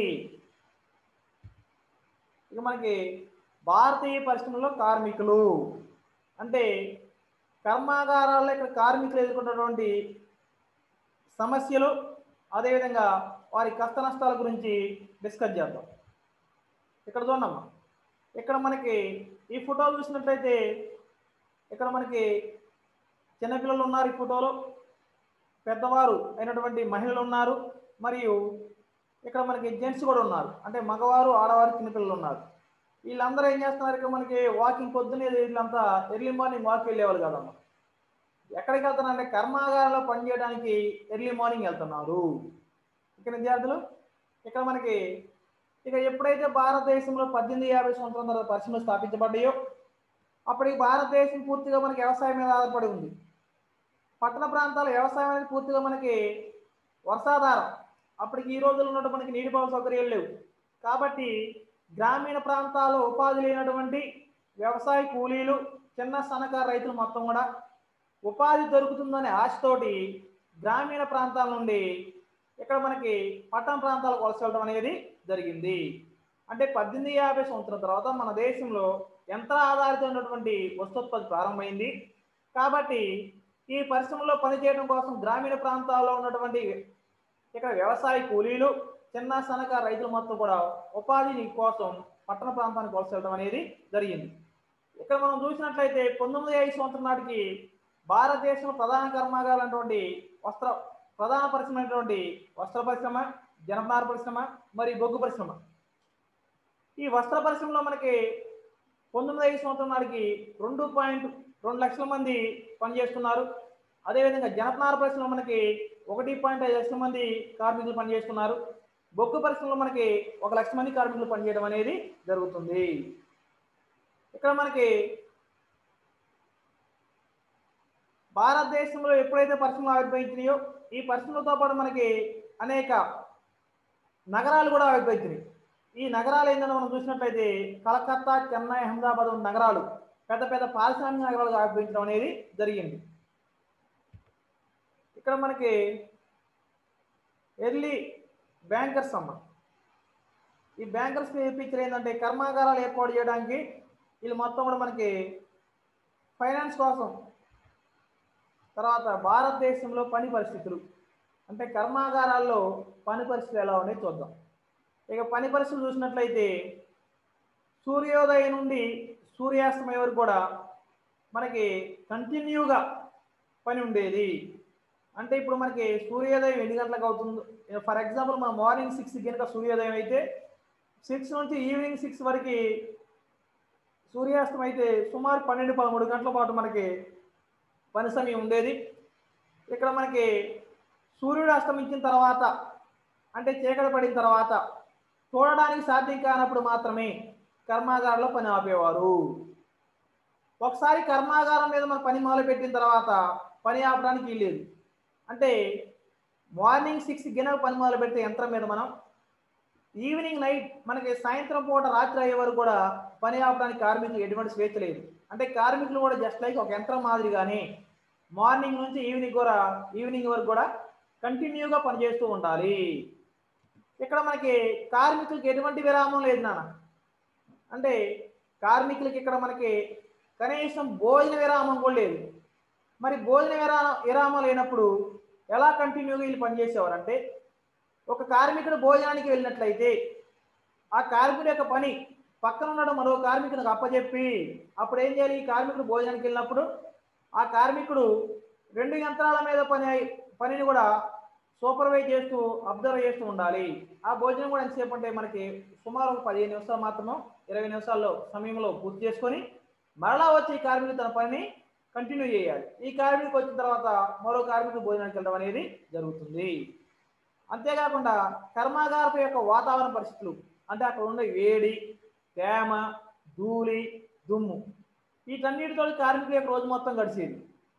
ఇక మనకి భారతీయ పరిశ్రమలో కార్మికులు అంటే కర్మాగారాల్లో ఇక్కడ కార్మికులు ఎదుర్కొన్నటువంటి సమస్యలు అదేవిధంగా వారి కష్ట నష్టాల గురించి డిస్కస్ చేద్దాం ఇక్కడ చూడమ్మా ఇక్కడ మనకి ఈ ఫోటో చూసినట్లయితే ఇక్కడ మనకి చిన్నపిల్లలు ఉన్నారు ఈ ఫోటోలో పెద్దవారు అయినటువంటి మహిళలు ఉన్నారు మరియు ఇక్కడ మనకి జెంట్స్ కూడా ఉన్నారు అంటే మగవారు ఆడవారు చిన్నపిల్లలు ఉన్నారు వీళ్ళందరూ ఏం చేస్తున్నారు ఇక్కడ మనకి వాకింగ్ పొద్దున్నే వీళ్ళంతా ఎర్లీ మార్నింగ్ వాక్ వెళ్ళేవాళ్ళు కదమ్మా ఎక్కడికి వెళ్తున్నారంటే కర్మాగారంలో పనిచేయడానికి ఎర్లీ మార్నింగ్ వెళ్తున్నారు ఇక్కడ విద్యార్థులు ఇక్కడ మనకి ఇక ఎప్పుడైతే భారతదేశంలో పద్దెనిమిది యాభై సంవత్సరాల తర్వాత పరిశ్రమలు స్థాపించబడ్డాయో అప్పటికి భారతదేశం పూర్తిగా మనకి వ్యవసాయం మీద ఆధారపడి ఉంది పట్టణ ప్రాంతాల వ్యవసాయం అనేది పూర్తిగా మనకి వర్షాధారం అప్పటికి ఈ రోజుల్లో ఉన్నట్టు మనకి నీటిపారుదల సౌకర్యాలు లేవు కాబట్టి గ్రామీణ ప్రాంతాల్లో ఉపాధి లేనటువంటి వ్యవసాయ కూలీలు చిన్న సన్నకారు రైతులు మొత్తం కూడా ఉపాధి దొరుకుతుందనే ఆశతోటి గ్రామీణ ప్రాంతాల నుండి ఇక్కడ మనకి పట్టణ ప్రాంతాలకు వలస వెళ్ళడం అనేది జరిగింది అంటే పద్దెనిమిది యాభై సంవత్సరాల తర్వాత మన దేశంలో యంత్ర ఆధారితమైనటువంటి వస్తోత్పత్తి ప్రారంభమైంది కాబట్టి ఈ పరిశ్రమలో పనిచేయడం కోసం గ్రామీణ ప్రాంతాల్లో ఉన్నటువంటి ఇక్కడ వ్యవసాయ కూలీలు చిన్న సన్నకారు రైతులు మొత్తం కూడా ఉపాధి కోసం పట్టణ ప్రాంతానికి వలస వెళ్ళడం అనేది జరిగింది ఇక్కడ మనం చూసినట్లయితే పంతొమ్మిది ఐదు సంవత్సరం నాటికి భారతదేశంలో ప్రధాన కర్మాగారాలు అటువంటి వస్త్ర ప్రధాన పరిశ్రమ అయినటువంటి వస్త్ర పరిశ్రమ జనపనార పరిశ్రమ మరియు బొగ్గు పరిశ్రమ ఈ వస్త్ర పరిశ్రమలో మనకి పంతొమ్మిది ఐదు సంవత్సరం నాటికి రెండు పాయింట్ రెండు లక్షల మంది పనిచేస్తున్నారు అదేవిధంగా జనపనార పరిశ్రమలో మనకి ఒకటి పాయింట్ ఐదు లక్షల మంది కార్మికులు పనిచేస్తున్నారు బొగ్గు పరిశ్రమలో మనకి ఒక లక్ష మంది కార్మికులు పనిచేయడం అనేది జరుగుతుంది ఇక్కడ మనకి భారతదేశంలో ఎప్పుడైతే పరిశ్రమలు ఆవిర్భవించినాయో ఈ పరిశ్రమలతో పాటు మనకి అనేక నగరాలు కూడా ఆవిర్భవించినాయి ఈ నగరాలు ఏంటంటే మనం చూసినట్లయితే కలకత్తా చెన్నై అహ్మదాబాద్ వంటి నగరాలు పెద్ద పెద్ద పారిశ్రామిక నగరాలుగా ఆవిర్భవించడం అనేది జరిగింది ఇక్కడ మనకి ఎర్లీ బ్యాంకర్స్ అమ్మ ఈ బ్యాంకర్స్ పిక్చర్ ఏంటంటే కర్మాగారాలు ఏర్పాటు చేయడానికి వీళ్ళు మొత్తం కూడా మనకి ఫైనాన్స్ కోసం తర్వాత భారతదేశంలో పని పరిస్థితులు అంటే కర్మాగారాల్లో పని పరిస్థితులు ఎలా ఉన్నాయి చూద్దాం ఇక పని పరిస్థితులు చూసినట్లయితే సూర్యోదయం నుండి సూర్యాస్తమయం వరకు కూడా మనకి కంటిన్యూగా పని ఉండేది అంటే ఇప్పుడు మనకి సూర్యోదయం ఎన్ని గంటలకు అవుతుందో ఫర్ ఎగ్జాంపుల్ మన మార్నింగ్ సిక్స్ కనుక సూర్యోదయం అయితే సిక్స్ నుంచి ఈవినింగ్ సిక్స్ వరకు సూర్యాస్తం అయితే సుమారు పన్నెండు పదమూడు గంటల పాటు మనకి పని సమయం ఉండేది ఇక్కడ మనకి సూర్యుడు అస్తమించిన తర్వాత అంటే చీకటి పడిన తర్వాత చూడడానికి సాధ్యం కానప్పుడు మాత్రమే కర్మాగారంలో పని ఆపేవారు ఒకసారి కర్మాగారం మీద మన పని మొదలు పెట్టిన తర్వాత పని ఆపడానికి వీల్లేదు అంటే మార్నింగ్ సిక్స్ గిన్నె పని మొదలు పెడితే యంత్రం మీద మనం ఈవినింగ్ నైట్ మనకి సాయంత్రం పూట రాత్రి అయ్యే వరకు కూడా పని ఆపడానికి కార్మికులకు ఎటువంటి స్వేచ్ఛ లేదు అంటే కార్మికులు కూడా జస్ట్ లైక్ ఒక యంత్రం మాదిరిగానే మార్నింగ్ నుంచి ఈవినింగ్ కూడా ఈవినింగ్ వరకు కూడా కంటిన్యూగా పనిచేస్తూ ఉండాలి ఇక్కడ మనకి కార్మికులకి ఎటువంటి విరామం లేదు నాన్న అంటే కార్మికులకి ఇక్కడ మనకి కనీసం భోజన విరామం కూడా లేదు మరి భోజన విరామం విరామం లేనప్పుడు ఎలా కంటిన్యూగా వీళ్ళు పనిచేసేవారు అంటే ఒక కార్మికుడు భోజనానికి వెళ్ళినట్లయితే ఆ కార్మికుడి యొక్క పని పక్కన ఉండడం మరో కార్మికునికి అప్పచెప్పి అప్పుడు ఏం చేయాలి ఈ కార్మికుడు భోజనానికి వెళ్ళినప్పుడు ఆ కార్మికుడు రెండు యంత్రాల మీద పని అయి- పనిని కూడా సూపర్వైజ్ చేస్తూ అబ్జర్వ్ చేస్తూ ఉండాలి ఆ భోజనం కూడా ఎంతసేపు అంటే మనకి సుమారు ఒక పదిహేను నిమిషాలు మాత్రమే ఇరవై నిమిషాల్లో సమయంలో పూర్తి చేసుకొని మరలా వచ్చి ఈ కార్మికుడు తన పనిని కంటిన్యూ చేయాలి ఈ కార్మికుడికి వచ్చిన తర్వాత మరో కార్మికుడు భోజనానికి వెళ్ళడం అనేది జరుగుతుంది అంతేకాకుండా కర్మాగారపు యొక్క వాతావరణ పరిస్థితులు అంటే అక్కడ ఉండే వేడి తేమ ధూళి దుమ్ము వీటన్నిటితో కార్మికుల యొక్క రోజు మొత్తం గడిచేది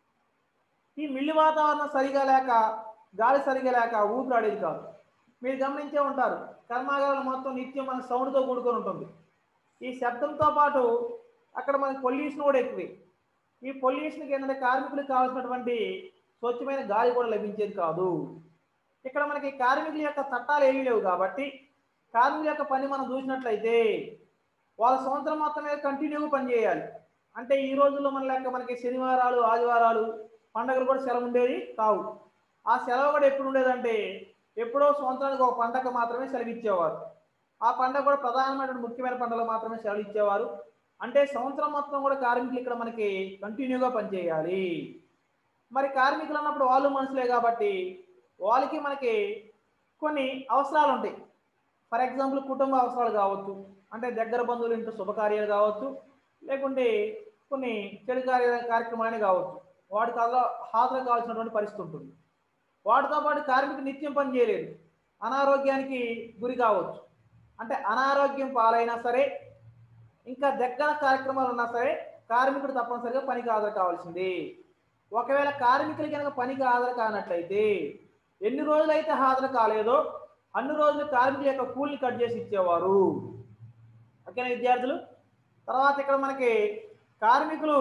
ఈ మిల్లి వాతావరణం సరిగా లేక గాలి సరిగా లేక ఊపిరాడేది కాదు మీరు గమనించే ఉంటారు కర్మాగారాలు మొత్తం నిత్యం మన సౌండ్తో కూడుకొని ఉంటుంది ఈ శబ్దంతో పాటు అక్కడ మనకి పొల్యూషన్ కూడా ఎక్కువే ఈ పొల్యూషన్కి ఏంటంటే కార్మికులకు కావాల్సినటువంటి స్వచ్ఛమైన గాలి కూడా లభించేది కాదు ఇక్కడ మనకి కార్మికుల యొక్క చట్టాలు ఏమీ లేవు కాబట్టి కార్మికుల యొక్క పని మనం చూసినట్లయితే వాళ్ళ సంవత్సరం మొత్తం మీద కంటిన్యూగా పనిచేయాలి అంటే ఈ రోజుల్లో మన లెక్క మనకి శనివారాలు ఆదివారాలు పండగలు కూడా సెలవు ఉండేది కావు ఆ సెలవు కూడా ఎప్పుడు ఉండేదంటే ఎప్పుడో సంవత్సరానికి ఒక పండగ మాత్రమే సెలవు ఇచ్చేవారు ఆ పండగ కూడా ప్రధానమైన ముఖ్యమైన పండుగలు మాత్రమే సెలవు ఇచ్చేవారు అంటే సంవత్సరం మొత్తం కూడా కార్మికులు ఇక్కడ మనకి కంటిన్యూగా పనిచేయాలి మరి కార్మికులు అన్నప్పుడు వాళ్ళు మనుషులే కాబట్టి వాళ్ళకి మనకి కొన్ని అవసరాలు ఉంటాయి ఫర్ ఎగ్జాంపుల్ కుటుంబ అవసరాలు కావచ్చు అంటే దగ్గర బంధువులు ఇంట్లో శుభకార్యాలు కావచ్చు లేకుంటే కొన్ని చెడు కార్య కార్యక్రమాలు కావచ్చు వాటికి అలా హాజరు కావాల్సినటువంటి పరిస్థితి ఉంటుంది వాటితో పాటు కార్మికుడు నిత్యం పని చేయలేదు అనారోగ్యానికి గురి కావచ్చు అంటే అనారోగ్యం పాలైనా సరే ఇంకా దగ్గర కార్యక్రమాలు ఉన్నా సరే కార్మికుడు తప్పనిసరిగా పనికి హాజరు కావాల్సింది ఒకవేళ కార్మికులు కనుక పనికి హాజరు కానట్లయితే ఎన్ని రోజులైతే హాజరు కాలేదో అన్ని రోజులు కార్మికుల యొక్క కూలిని కట్ చేసి ఇచ్చేవారు ఓకేనా విద్యార్థులు తర్వాత ఇక్కడ మనకి కార్మికులు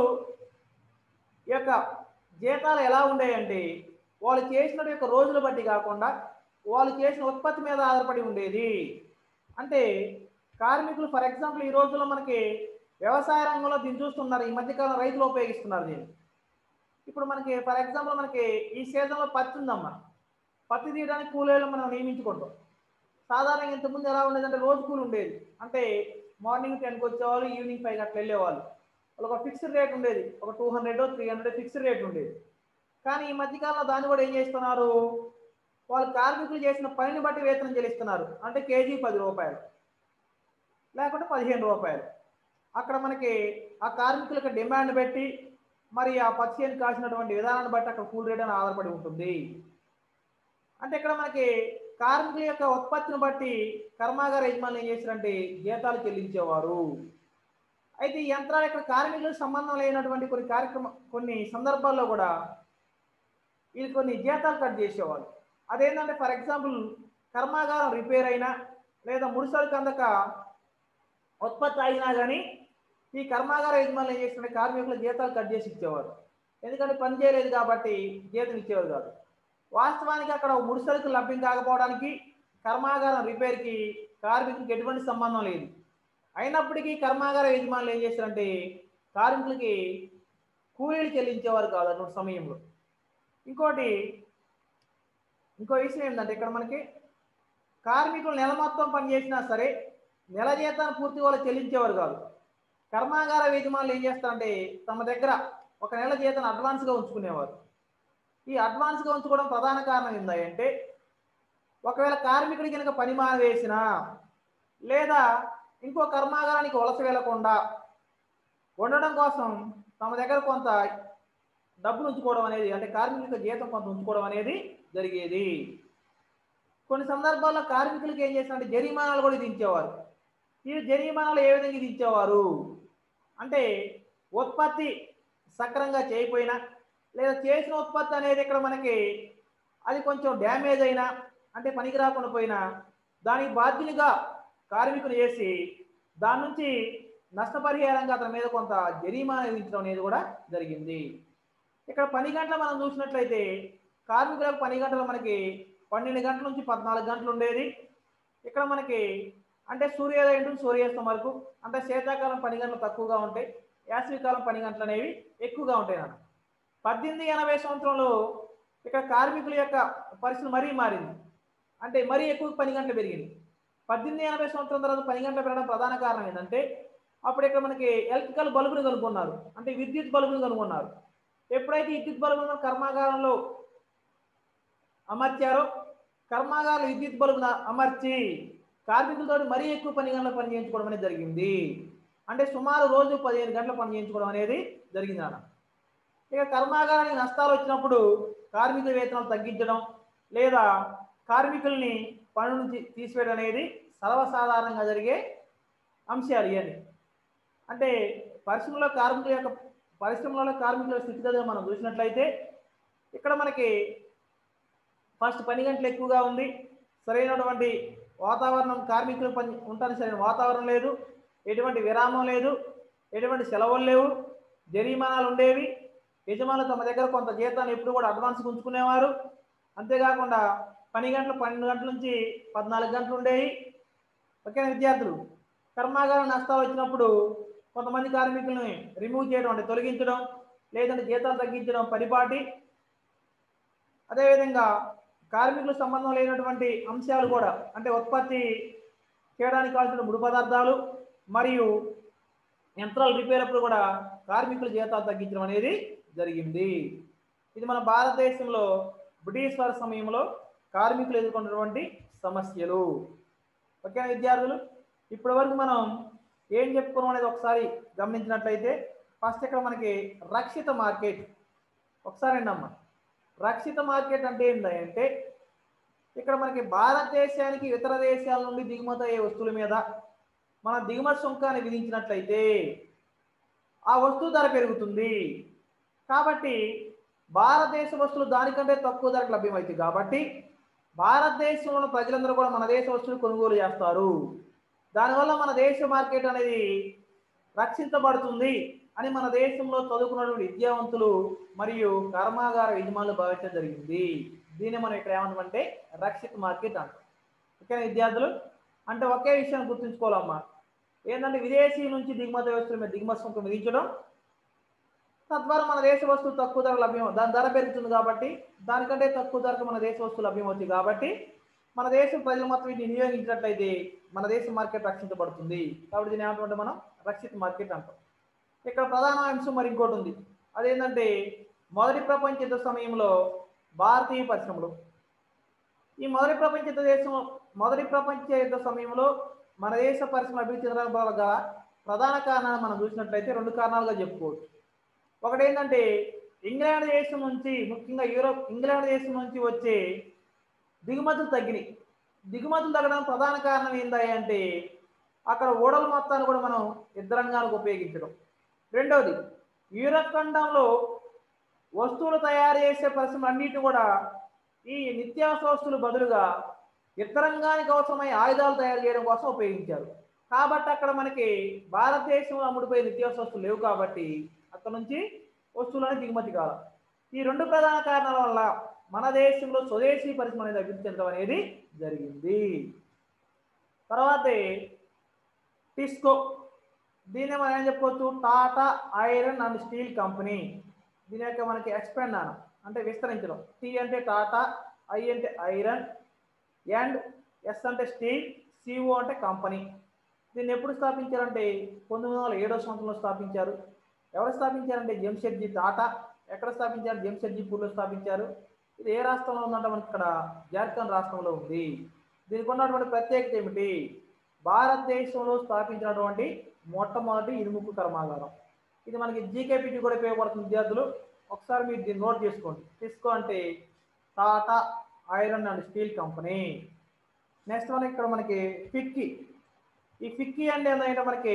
ఈ యొక్క జీతాలు ఎలా ఉండేయంటే వాళ్ళు చేసిన యొక్క రోజుల బట్టి కాకుండా వాళ్ళు చేసిన ఉత్పత్తి మీద ఆధారపడి ఉండేది అంటే కార్మికులు ఫర్ ఎగ్జాంపుల్ ఈ రోజుల్లో మనకి వ్యవసాయ రంగంలో దీన్ని చూస్తున్నారు ఈ మధ్యకాలం రైతులు ఉపయోగిస్తున్నారు దీన్ని ఇప్పుడు మనకి ఫర్ ఎగ్జాంపుల్ మనకి ఈ సీజన్లో పత్తి ఉందమ్మా పత్తి తీయడానికి కూలీలు మనం నియమించుకుంటాం సాధారణంగా ఇంతకుముందు ఎలా ఉండేదంటే రోజు కూలి ఉండేది అంటే మార్నింగ్ టెన్కి వచ్చేవాళ్ళు ఈవినింగ్ ఫైవ్ అట్లా వెళ్ళేవాళ్ళు వాళ్ళకి ఒక ఫిక్స్డ్ రేట్ ఉండేది ఒక two hundred three hundred fixed rate ఉండేది కానీ ఈ మధ్యకాలంలో దాన్ని కూడా ఏం చేస్తున్నారు వాళ్ళు కార్మికులు చేసిన పనిని బట్టి వేతనం చెల్లిస్తున్నారు అంటే కేజీ పది రూపాయలు లేకుంటే పదిహేను రూపాయలు అక్కడ మనకి ఆ కార్మికులకు డిమాండ్ పెట్టి మరి ఆ పచ్చిని కాసినటువంటి విధానాన్ని బట్టి అక్కడ కూల్ రేట్ అని ఆధారపడి ఉంటుంది అంటే ఇక్కడ మనకి కార్మికుల యొక్క ఉత్పత్తిని బట్టి కర్మాగార యజమానులు ఏం చేశారంటే జీతాలు చెల్లించేవారు అయితే ఈ యంత్రాలు ఇక్కడ కార్మికులకు సంబంధం లేనటువంటి కొన్ని కార్యక్రమ కొన్ని సందర్భాల్లో కూడా వీళ్ళు కొన్ని జీతాలు కట్ చేసేవాళ్ళు అదేంటంటే ఫర్ ఎగ్జాంపుల్ కర్మాగారం రిపేర్ అయినా లేదా ముడిసరుకు అందక ఉత్పత్తి అయినా కానీ ఈ కర్మాగార యజమానులు ఏం చేస్తుంటే కార్మికుల జీతాలు కట్ చేసి ఇచ్చేవారు ఎందుకంటే పని చేయలేదు కాబట్టి జీతం ఇచ్చేవారు కాదు వాస్తవానికి అక్కడ ముడిసరుకు లభ్యం కాకపోవడానికి కర్మాగారం రిపేర్కి కార్మికులకు ఎటువంటి సంబంధం లేదు అయినప్పటికీ కర్మాగార యజమానులు ఏం చేస్తారంటే కార్మికులకి కూలీలు చెల్లించేవారు కాదు అటువంటి సమయంలో ఇంకోటి ఇంకో విషయం ఏంటంటే ఇక్కడ మనకి కార్మికులు నెల మొత్తం పనిచేసినా సరే నెల జీతాన్ని పూర్తి వాళ్ళు చెల్లించేవారు కాదు కర్మాగార యజమానులు ఏం చేస్తారంటే తమ దగ్గర ఒక నెల జీతాన్ని అడ్వాన్స్గా ఉంచుకునేవారు ఈ అడ్వాన్స్గా ఉంచుకోవడం ప్రధాన కారణం ఏంటంటే ఒకవేళ కార్మికుడి కనుక పని మానేసినా లేదా ఇంకో కర్మాగారానికి వలస వెళ్లకుండా ఉండడం కోసం తమ దగ్గర కొంత డబ్బులు ఉంచుకోవడం అనేది అంటే కార్మికుల జీతం కొంత ఉంచుకోవడం అనేది జరిగేది కొన్ని సందర్భాల్లో కార్మికులకి ఏం చేస్తారంటే జరిమానాలు కూడా విధించేవారు ఈ జరిమానాలు ఏ విధంగా విధించేవారు అంటే ఉత్పత్తి సక్రంగా చేయకపోయినా లేదా చేసిన ఉత్పత్తి అనేది ఇక్కడ మనకి అది కొంచెం డ్యామేజ్ అయినా అంటే పనికి రాకుండా పోయినా దానికి బాధ్యునిగా కార్మికులు చేసి దాని నుంచి నష్టపరిహారంగా అతని మీద కొంత జరిమానా విధించడం అనేది కూడా జరిగింది ఇక్కడ పని గంటలు మనం చూసినట్లయితే కార్మికులకు పని గంటలు మనకి పన్నెండు గంటల నుంచి పద్నాలుగు గంటలు ఉండేది ఇక్కడ మనకి అంటే సూర్యోదయం నుంచి సూర్యాస్తం వరకు అంటే శీతాకాలం పని గంటలు తక్కువగా ఉంటాయి వేసవికాలం పని గంటలు అనేవి ఎక్కువగా ఉంటాయి అన్న పద్దెనిమిది ఎనభై సంవత్సరంలో ఇక్కడ కార్మికుల యొక్క పరిస్థితి మరీ మారింది అంటే మరీ ఎక్కువ పని గంటలు పెరిగింది పద్దెనిమిది ఎనభై సంవత్సరం తర్వాత పని గంటలు పెరగడం ప్రధాన కారణం ఏంటంటే అప్పుడు ఇక్కడ మనకి ఎలక్ట్రికల్ బల్బుని కనుగొన్నారు అంటే విద్యుత్ బల్బుని కనుగొన్నారు ఎప్పుడైతే విద్యుత్ బల్బును కర్మాగారంలో అమర్చారో కర్మాగారం విద్యుత్ బల్బును అమర్చి కార్మికులతో మరీ ఎక్కువ పని గంటల పని చేయించుకోవడం అనేది జరిగింది అంటే సుమారు రోజు పదిహేను గంటల పని చేయించుకోవడం అనేది జరిగింది అన్న ఇక కర్మాగారానికి నష్టాలు వచ్చినప్పుడు కార్మికుల వేతనాలు తగ్గించడం లేదా కార్మికుల్ని పని నుంచి తీసివేయడం అనేది సర్వసాధారణంగా జరిగే అంశాలు ఇవన్నీ అంటే పరిశ్రమలో కార్మికుల యొక్క పరిశ్రమలలో కార్మికుల స్థితిగతులు మనం చూసినట్లయితే ఇక్కడ మనకి ఫస్ట్ పని గంటలు ఎక్కువగా ఉంది సరైనటువంటి వాతావరణం కార్మికులు పని ఉండడానికి సరైన వాతావరణం లేదు ఎటువంటి విరామం లేదు ఎటువంటి సెలవులు లేవు జరిమానాలు ఉండేవి యజమానులు తమ దగ్గర కొంత జీతాన్ని ఎప్పుడు కూడా అడ్వాన్స్ ఉంచుకునేవారు అంతేకాకుండా పని గంటలు పన్నెండు గంటల నుంచి పద్నాలుగు గంటలు ఉండేవి ఓకేనా విద్యార్థులు కర్మాగారం నష్టాలు వచ్చినప్పుడు కొంతమంది కార్మికుల్ని రిమూవ్ చేయడం అంటే తొలగించడం లేదంటే జీతాలు తగ్గించడం పరిపాటి అదేవిధంగా కార్మికులకు సంబంధం లేనటువంటి అంశాలు కూడా అంటే ఉత్పత్తి చేయడానికి కావాల్సిన ముడి పదార్థాలు మరియు యంత్రాలు రిపేర్ అప్పుడు కూడా కార్మికుల జీతాలు తగ్గించడం అనేది జరిగింది ఇది మన భారతదేశంలో బ్రిటిష్ వారి సమయంలో కార్మికులు ఎదుర్కొన్నటువంటి సమస్యలు ఓకేనా విద్యార్థులు ఇప్పటి వరకు మనం ఏం చెప్పుకున్నాం అనేది ఒకసారి గమనించినట్లయితే ఫస్ట్ ఇక్కడ మనకి రక్షిత మార్కెట్ ఒకసారి అండి అమ్మ రక్షిత మార్కెట్ అంటే ఏంటంటే ఇక్కడ మనకి భారతదేశానికి ఇతర దేశాల నుండి దిగుమతి అయ్యే వస్తువుల మీద మన దిగుమతి సుంకాన్ని విధించినట్లయితే ఆ వస్తువు ధర పెరుగుతుంది కాబట్టి భారతదేశ వస్తువులు దానికంటే తక్కువ ధరకు లభ్యమవుతాయి కాబట్టి భారతదేశంలో ప్రజలందరూ కూడా మన దేశ వస్తువులు కొనుగోలు చేస్తారు దానివల్ల మన దేశ మార్కెట్ అనేది రక్షించబడుతుంది అని మన దేశంలో చదువుకున్నటువంటి విద్యావంతులు మరియు కర్మాగార యజమానులు భావించడం జరిగింది దీన్ని మనం ఇక్కడ ఏమంటామంటే రక్షిత మార్కెట్ అంటాం ఓకేనా విద్యార్థులు అంటే ఒకే విషయాన్ని గుర్తుంచుకోవాలమ్మా ఏంటంటే విదేశీ నుంచి దిగుమతి వస్తువుల మీద దిగుమతి సుంకం విధించడం తద్వారా మన దేశ వస్తువు తక్కువ ధర లభ్యం దాని ధర పెరుగుతుంది కాబట్టి దానికంటే తక్కువ ధరకు మన దేశ వస్తువు లభ్యమవుతాయి కాబట్టి మన దేశం ప్రజలు మాత్రం వీటిని వినియోగించినట్లయితే మన దేశ మార్కెట్ రక్షించబడుతుంది కాబట్టి దీన్ని ఏమంటే మనం రక్షిత మార్కెట్ అంటాం ఇక్కడ ప్రధాన అంశం మరి ఇంకోటి ఉంది అదేంటంటే మొదటి ప్రపంచ యుద్ధ సమయంలో భారతీయ పరిశ్రమలు ఈ మొదటి ప్రపంచ యుద్ధ దేశం మొదటి ప్రపంచ యుద్ధ సమయంలో మన దేశ పరిశ్రమ అభివృద్ధి చెందడానికి గల ప్రధాన కారణాలు మనం చూసినట్లయితే రెండు కారణాలుగా చెప్పుకోవచ్చు ఒకటి ఏంటంటే ఇంగ్లాండ్ దేశం నుంచి ముఖ్యంగా యూరోప్ ఇంగ్లాండ్ దేశం నుంచి వచ్చే దిగుమతులు తగ్గినాయి దిగుమతులు తగ్గడానికి ప్రధాన కారణం ఏంటి అంటే అక్కడ ఓడల మొత్తాన్ని కూడా మనం యుద్ధ రంగాలకు ఉపయోగించడం రెండవది యూరప్ ఖండంలో వస్తువులు తయారు చేసే పరిశ్రమలు అన్నిటిని కూడా ఈ నిత్యావసర వస్తువులు బదులుగా యుద్ధరంగానికి అవసరమై ఆయుధాలు తయారు చేయడం కోసం ఉపయోగించారు కాబట్టి అక్కడ మనకి భారతదేశంలో అమ్ముడుపోయే నిత్యావసర వస్తువులు లేవు కాబట్టి అక్కడ నుంచి వస్తువులని దిగుమతి కావాలి ఈ రెండు ప్రధాన కారణాల వల్ల మన దేశంలో స్వదేశీ పరిశ్రమ అనేది అభివృద్ధి చెందడం అనేది జరిగింది తర్వాతే టిస్కో దీన్ని మనం ఏం చెప్పుకోవచ్చు Tata iron and steel company దీని యొక్క మనకి ఎక్స్పాండ్ అనం అంటే విస్తరించడం టీ అంటే టాటా ఐ అంటే ఐరన్ అండ్ ఎస్ అంటే స్టీల్ సిఓ అంటే కంపెనీ దీన్ని ఎప్పుడు స్థాపించారంటే పంతొమ్మిది వందల ఏడో సంవత్సరంలో స్థాపించారు ఎవరు స్థాపించారంటే జంషెడ్జీ టాటా ఎక్కడ స్థాపించారు జంషెడ్జీపూర్లో స్థాపించారు ఇది ఏ రాష్ట్రంలో ఉందంటే మనకి ఇక్కడ జార్ఖండ్ రాష్ట్రంలో ఉంది దీనికి ఉన్నటువంటి ప్రత్యేకత ఏమిటి భారతదేశంలో స్థాపించినటువంటి మొట్టమొదటి ఇనుముకు కర్మాగారం ఇది మనకి జీకేపీటీ కూడా ఉపయోగపడుతుంది విద్యార్థులు ఒకసారి మీరు దీన్ని నోట్ చేసుకోండి టిస్కో అంటే Tata iron and steel company next మనకి ఇక్కడ మనకి ఫిక్కీ ఈ ఫిక్కీ అంటే ఏంటంటే మనకి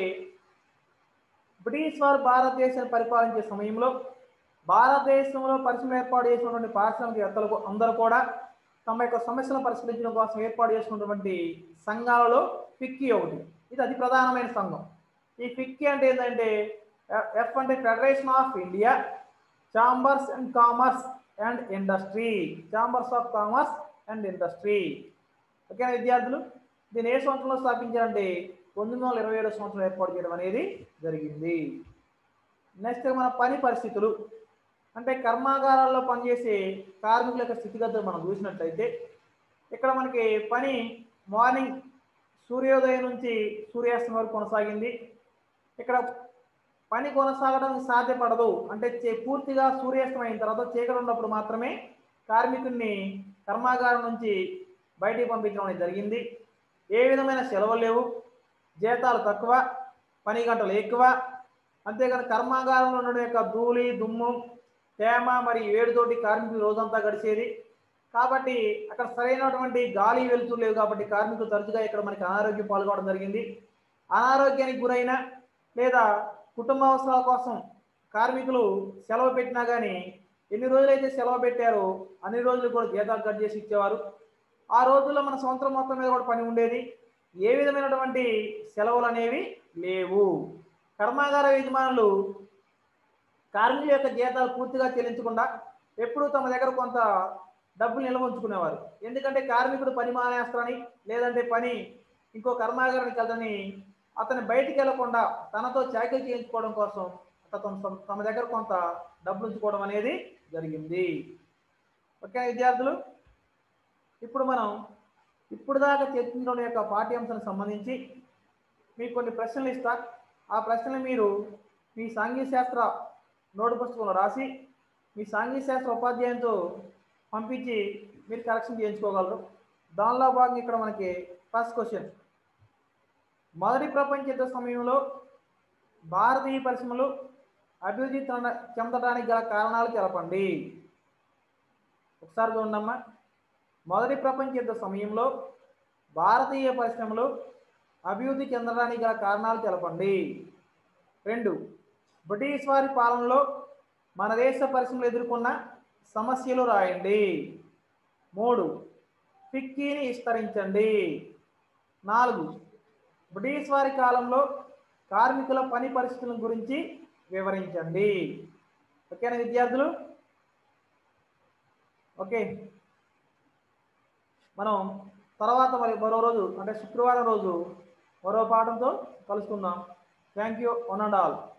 బ్రిటిష్ వారు భారతదేశాన్ని పరిపాలించే సమయంలో భారతదేశంలో పరిశ్రమ ఏర్పాటు చేసినటువంటి పారిశ్రామికవేత్తలకు అందరూ కూడా తమ యొక్క సమస్యలను పరిష్కరించడం కోసం ఏర్పాటు చేసుకున్నటువంటి సంఘాలలో ఫిక్కీ ఒకటి ఇది అతి ప్రధానమైన సంఘం ఈ ఫిక్కీ అంటే ఏంటంటే ఎఫ్ అంటే federation of India chambers and commerce and industry chambers of commerce and industry ఓకేనా విద్యార్థులు దీన్ని ఏ సంవత్సరంలో స్థాపించారంటే పంతొమ్మిది వందల ఇరవై ఏడో సంవత్సరం ఏర్పాటు చేయడం అనేది జరిగింది నెక్స్ట్ మన పని పరిస్థితులు అంటే కర్మాగారాల్లో పనిచేసే కార్మికుల యొక్క స్థితిగతులు మనం చూసినట్లయితే ఇక్కడ మనకి పని మార్నింగ్ సూర్యోదయం నుంచి సూర్యాస్తం వరకు కొనసాగింది ఇక్కడ పని కొనసాగడానికి సాధ్యపడదు అంటే చే- పూర్తిగా సూర్యాస్తం అయిన తర్వాత చీకటి ఉన్నప్పుడు మాత్రమే కార్మికుడిని కర్మాగారం నుంచి బయటికి పంపించడం అనేది జరిగింది ఏ విధమైన సెలవులు లేవు జీతాలు తక్కువ పని గంటలు ఎక్కువ అంతేకాని కర్మాగారంలో ఉండడం యొక్క ధూళి దుమ్ము తేమ మరియు వేడితోటి కార్మికులు రోజంతా గడిచేది కాబట్టి అక్కడ సరైనటువంటి గాలి వెలుతురు లేవు కాబట్టి కార్మికులు తరచుగా ఇక్కడ మనకి అనారోగ్యం పాల్గొనడం జరిగింది అనారోగ్యానికి గురైన లేదా కుటుంబ అవసరాల కోసం కార్మికులు సెలవు పెట్టినా కానీ ఎన్ని రోజులైతే సెలవు పెట్టారో అన్ని రోజులు కూడా జీతాలు కట్ చేసి ఇచ్చేవారు ఆ రోజుల్లో మన సంవత్సరం మొత్తం మీద కూడా పని ఉండేది ఏ విధమైనటువంటి సెలవులు అనేవి లేవు కర్మాగార యజమానులు కార్మికుల యొక్క జీతాలు పూర్తిగా చెల్లించకుండా ఎప్పుడూ తమ దగ్గర కొంత డబ్బులు నిల్వ ఉంచుకునేవారు ఎందుకంటే కార్మికుడు పని మానేస్తారని లేదంటే పని ఇంకో కర్మాగారానికి వెళ్తాని అతను బయటికి వెళ్లకుండా తనతో చాకరీ చేయించుకోవడం కోసం అతను తమ- తమ దగ్గర కొంత డబ్బులు ఉంచుకోవడం అనేది జరిగింది ఓకే విద్యార్థులు ఇప్పుడు మనం ఇప్పుడు దాకా చర్చించడం యొక్క పాఠ్యాంశానికి సంబంధించి మీకు కొన్ని ప్రశ్నలు ఇస్తా ఆ ప్రశ్నలు మీరు మీ సాంఘిక శాస్త్ర నోటు పుస్తకంలో రాసి మీ సాంఘిక శాస్త్ర ఉపాధ్యాయునితో పంపించి మీరు కరెక్షన్ చేయించుకోగలరు దానిలో భాగంగా ఇక్కడ మనకి ఫస్ట్ క్వశ్చన్ మొదటి ప్రపంచ యుద్ధ సమయంలో భారతీయ పరిశ్రమలు అభివృద్ధి చెంద- చెందడానికి గల కారణాలు తెలపండి ఒకసారి చూడమ్మా మొదటి ప్రపంచ యుద్ధ సమయంలో భారతీయ పరిశ్రమలు అభివృద్ధి చెందడానికి గల కారణాలు తెలపండి రెండు బ్రిటిష్ వారి పాలనలో మన దేశ పరిశ్రమలు ఎదుర్కొన్న సమస్యలు రాయండి మూడు పిక్కీని విస్తరించండి నాలుగు బ్రిటిష్ వారి కాలంలో కార్మికుల పని పరిస్థితుల గురించి వివరించండి ఓకేనా విద్యార్థులు ఓకే మనం తర్వాత మరి మరో రోజు అంటే శుక్రవారం రోజు మరో పాఠంతో కలుసుకుందాం thank you one and all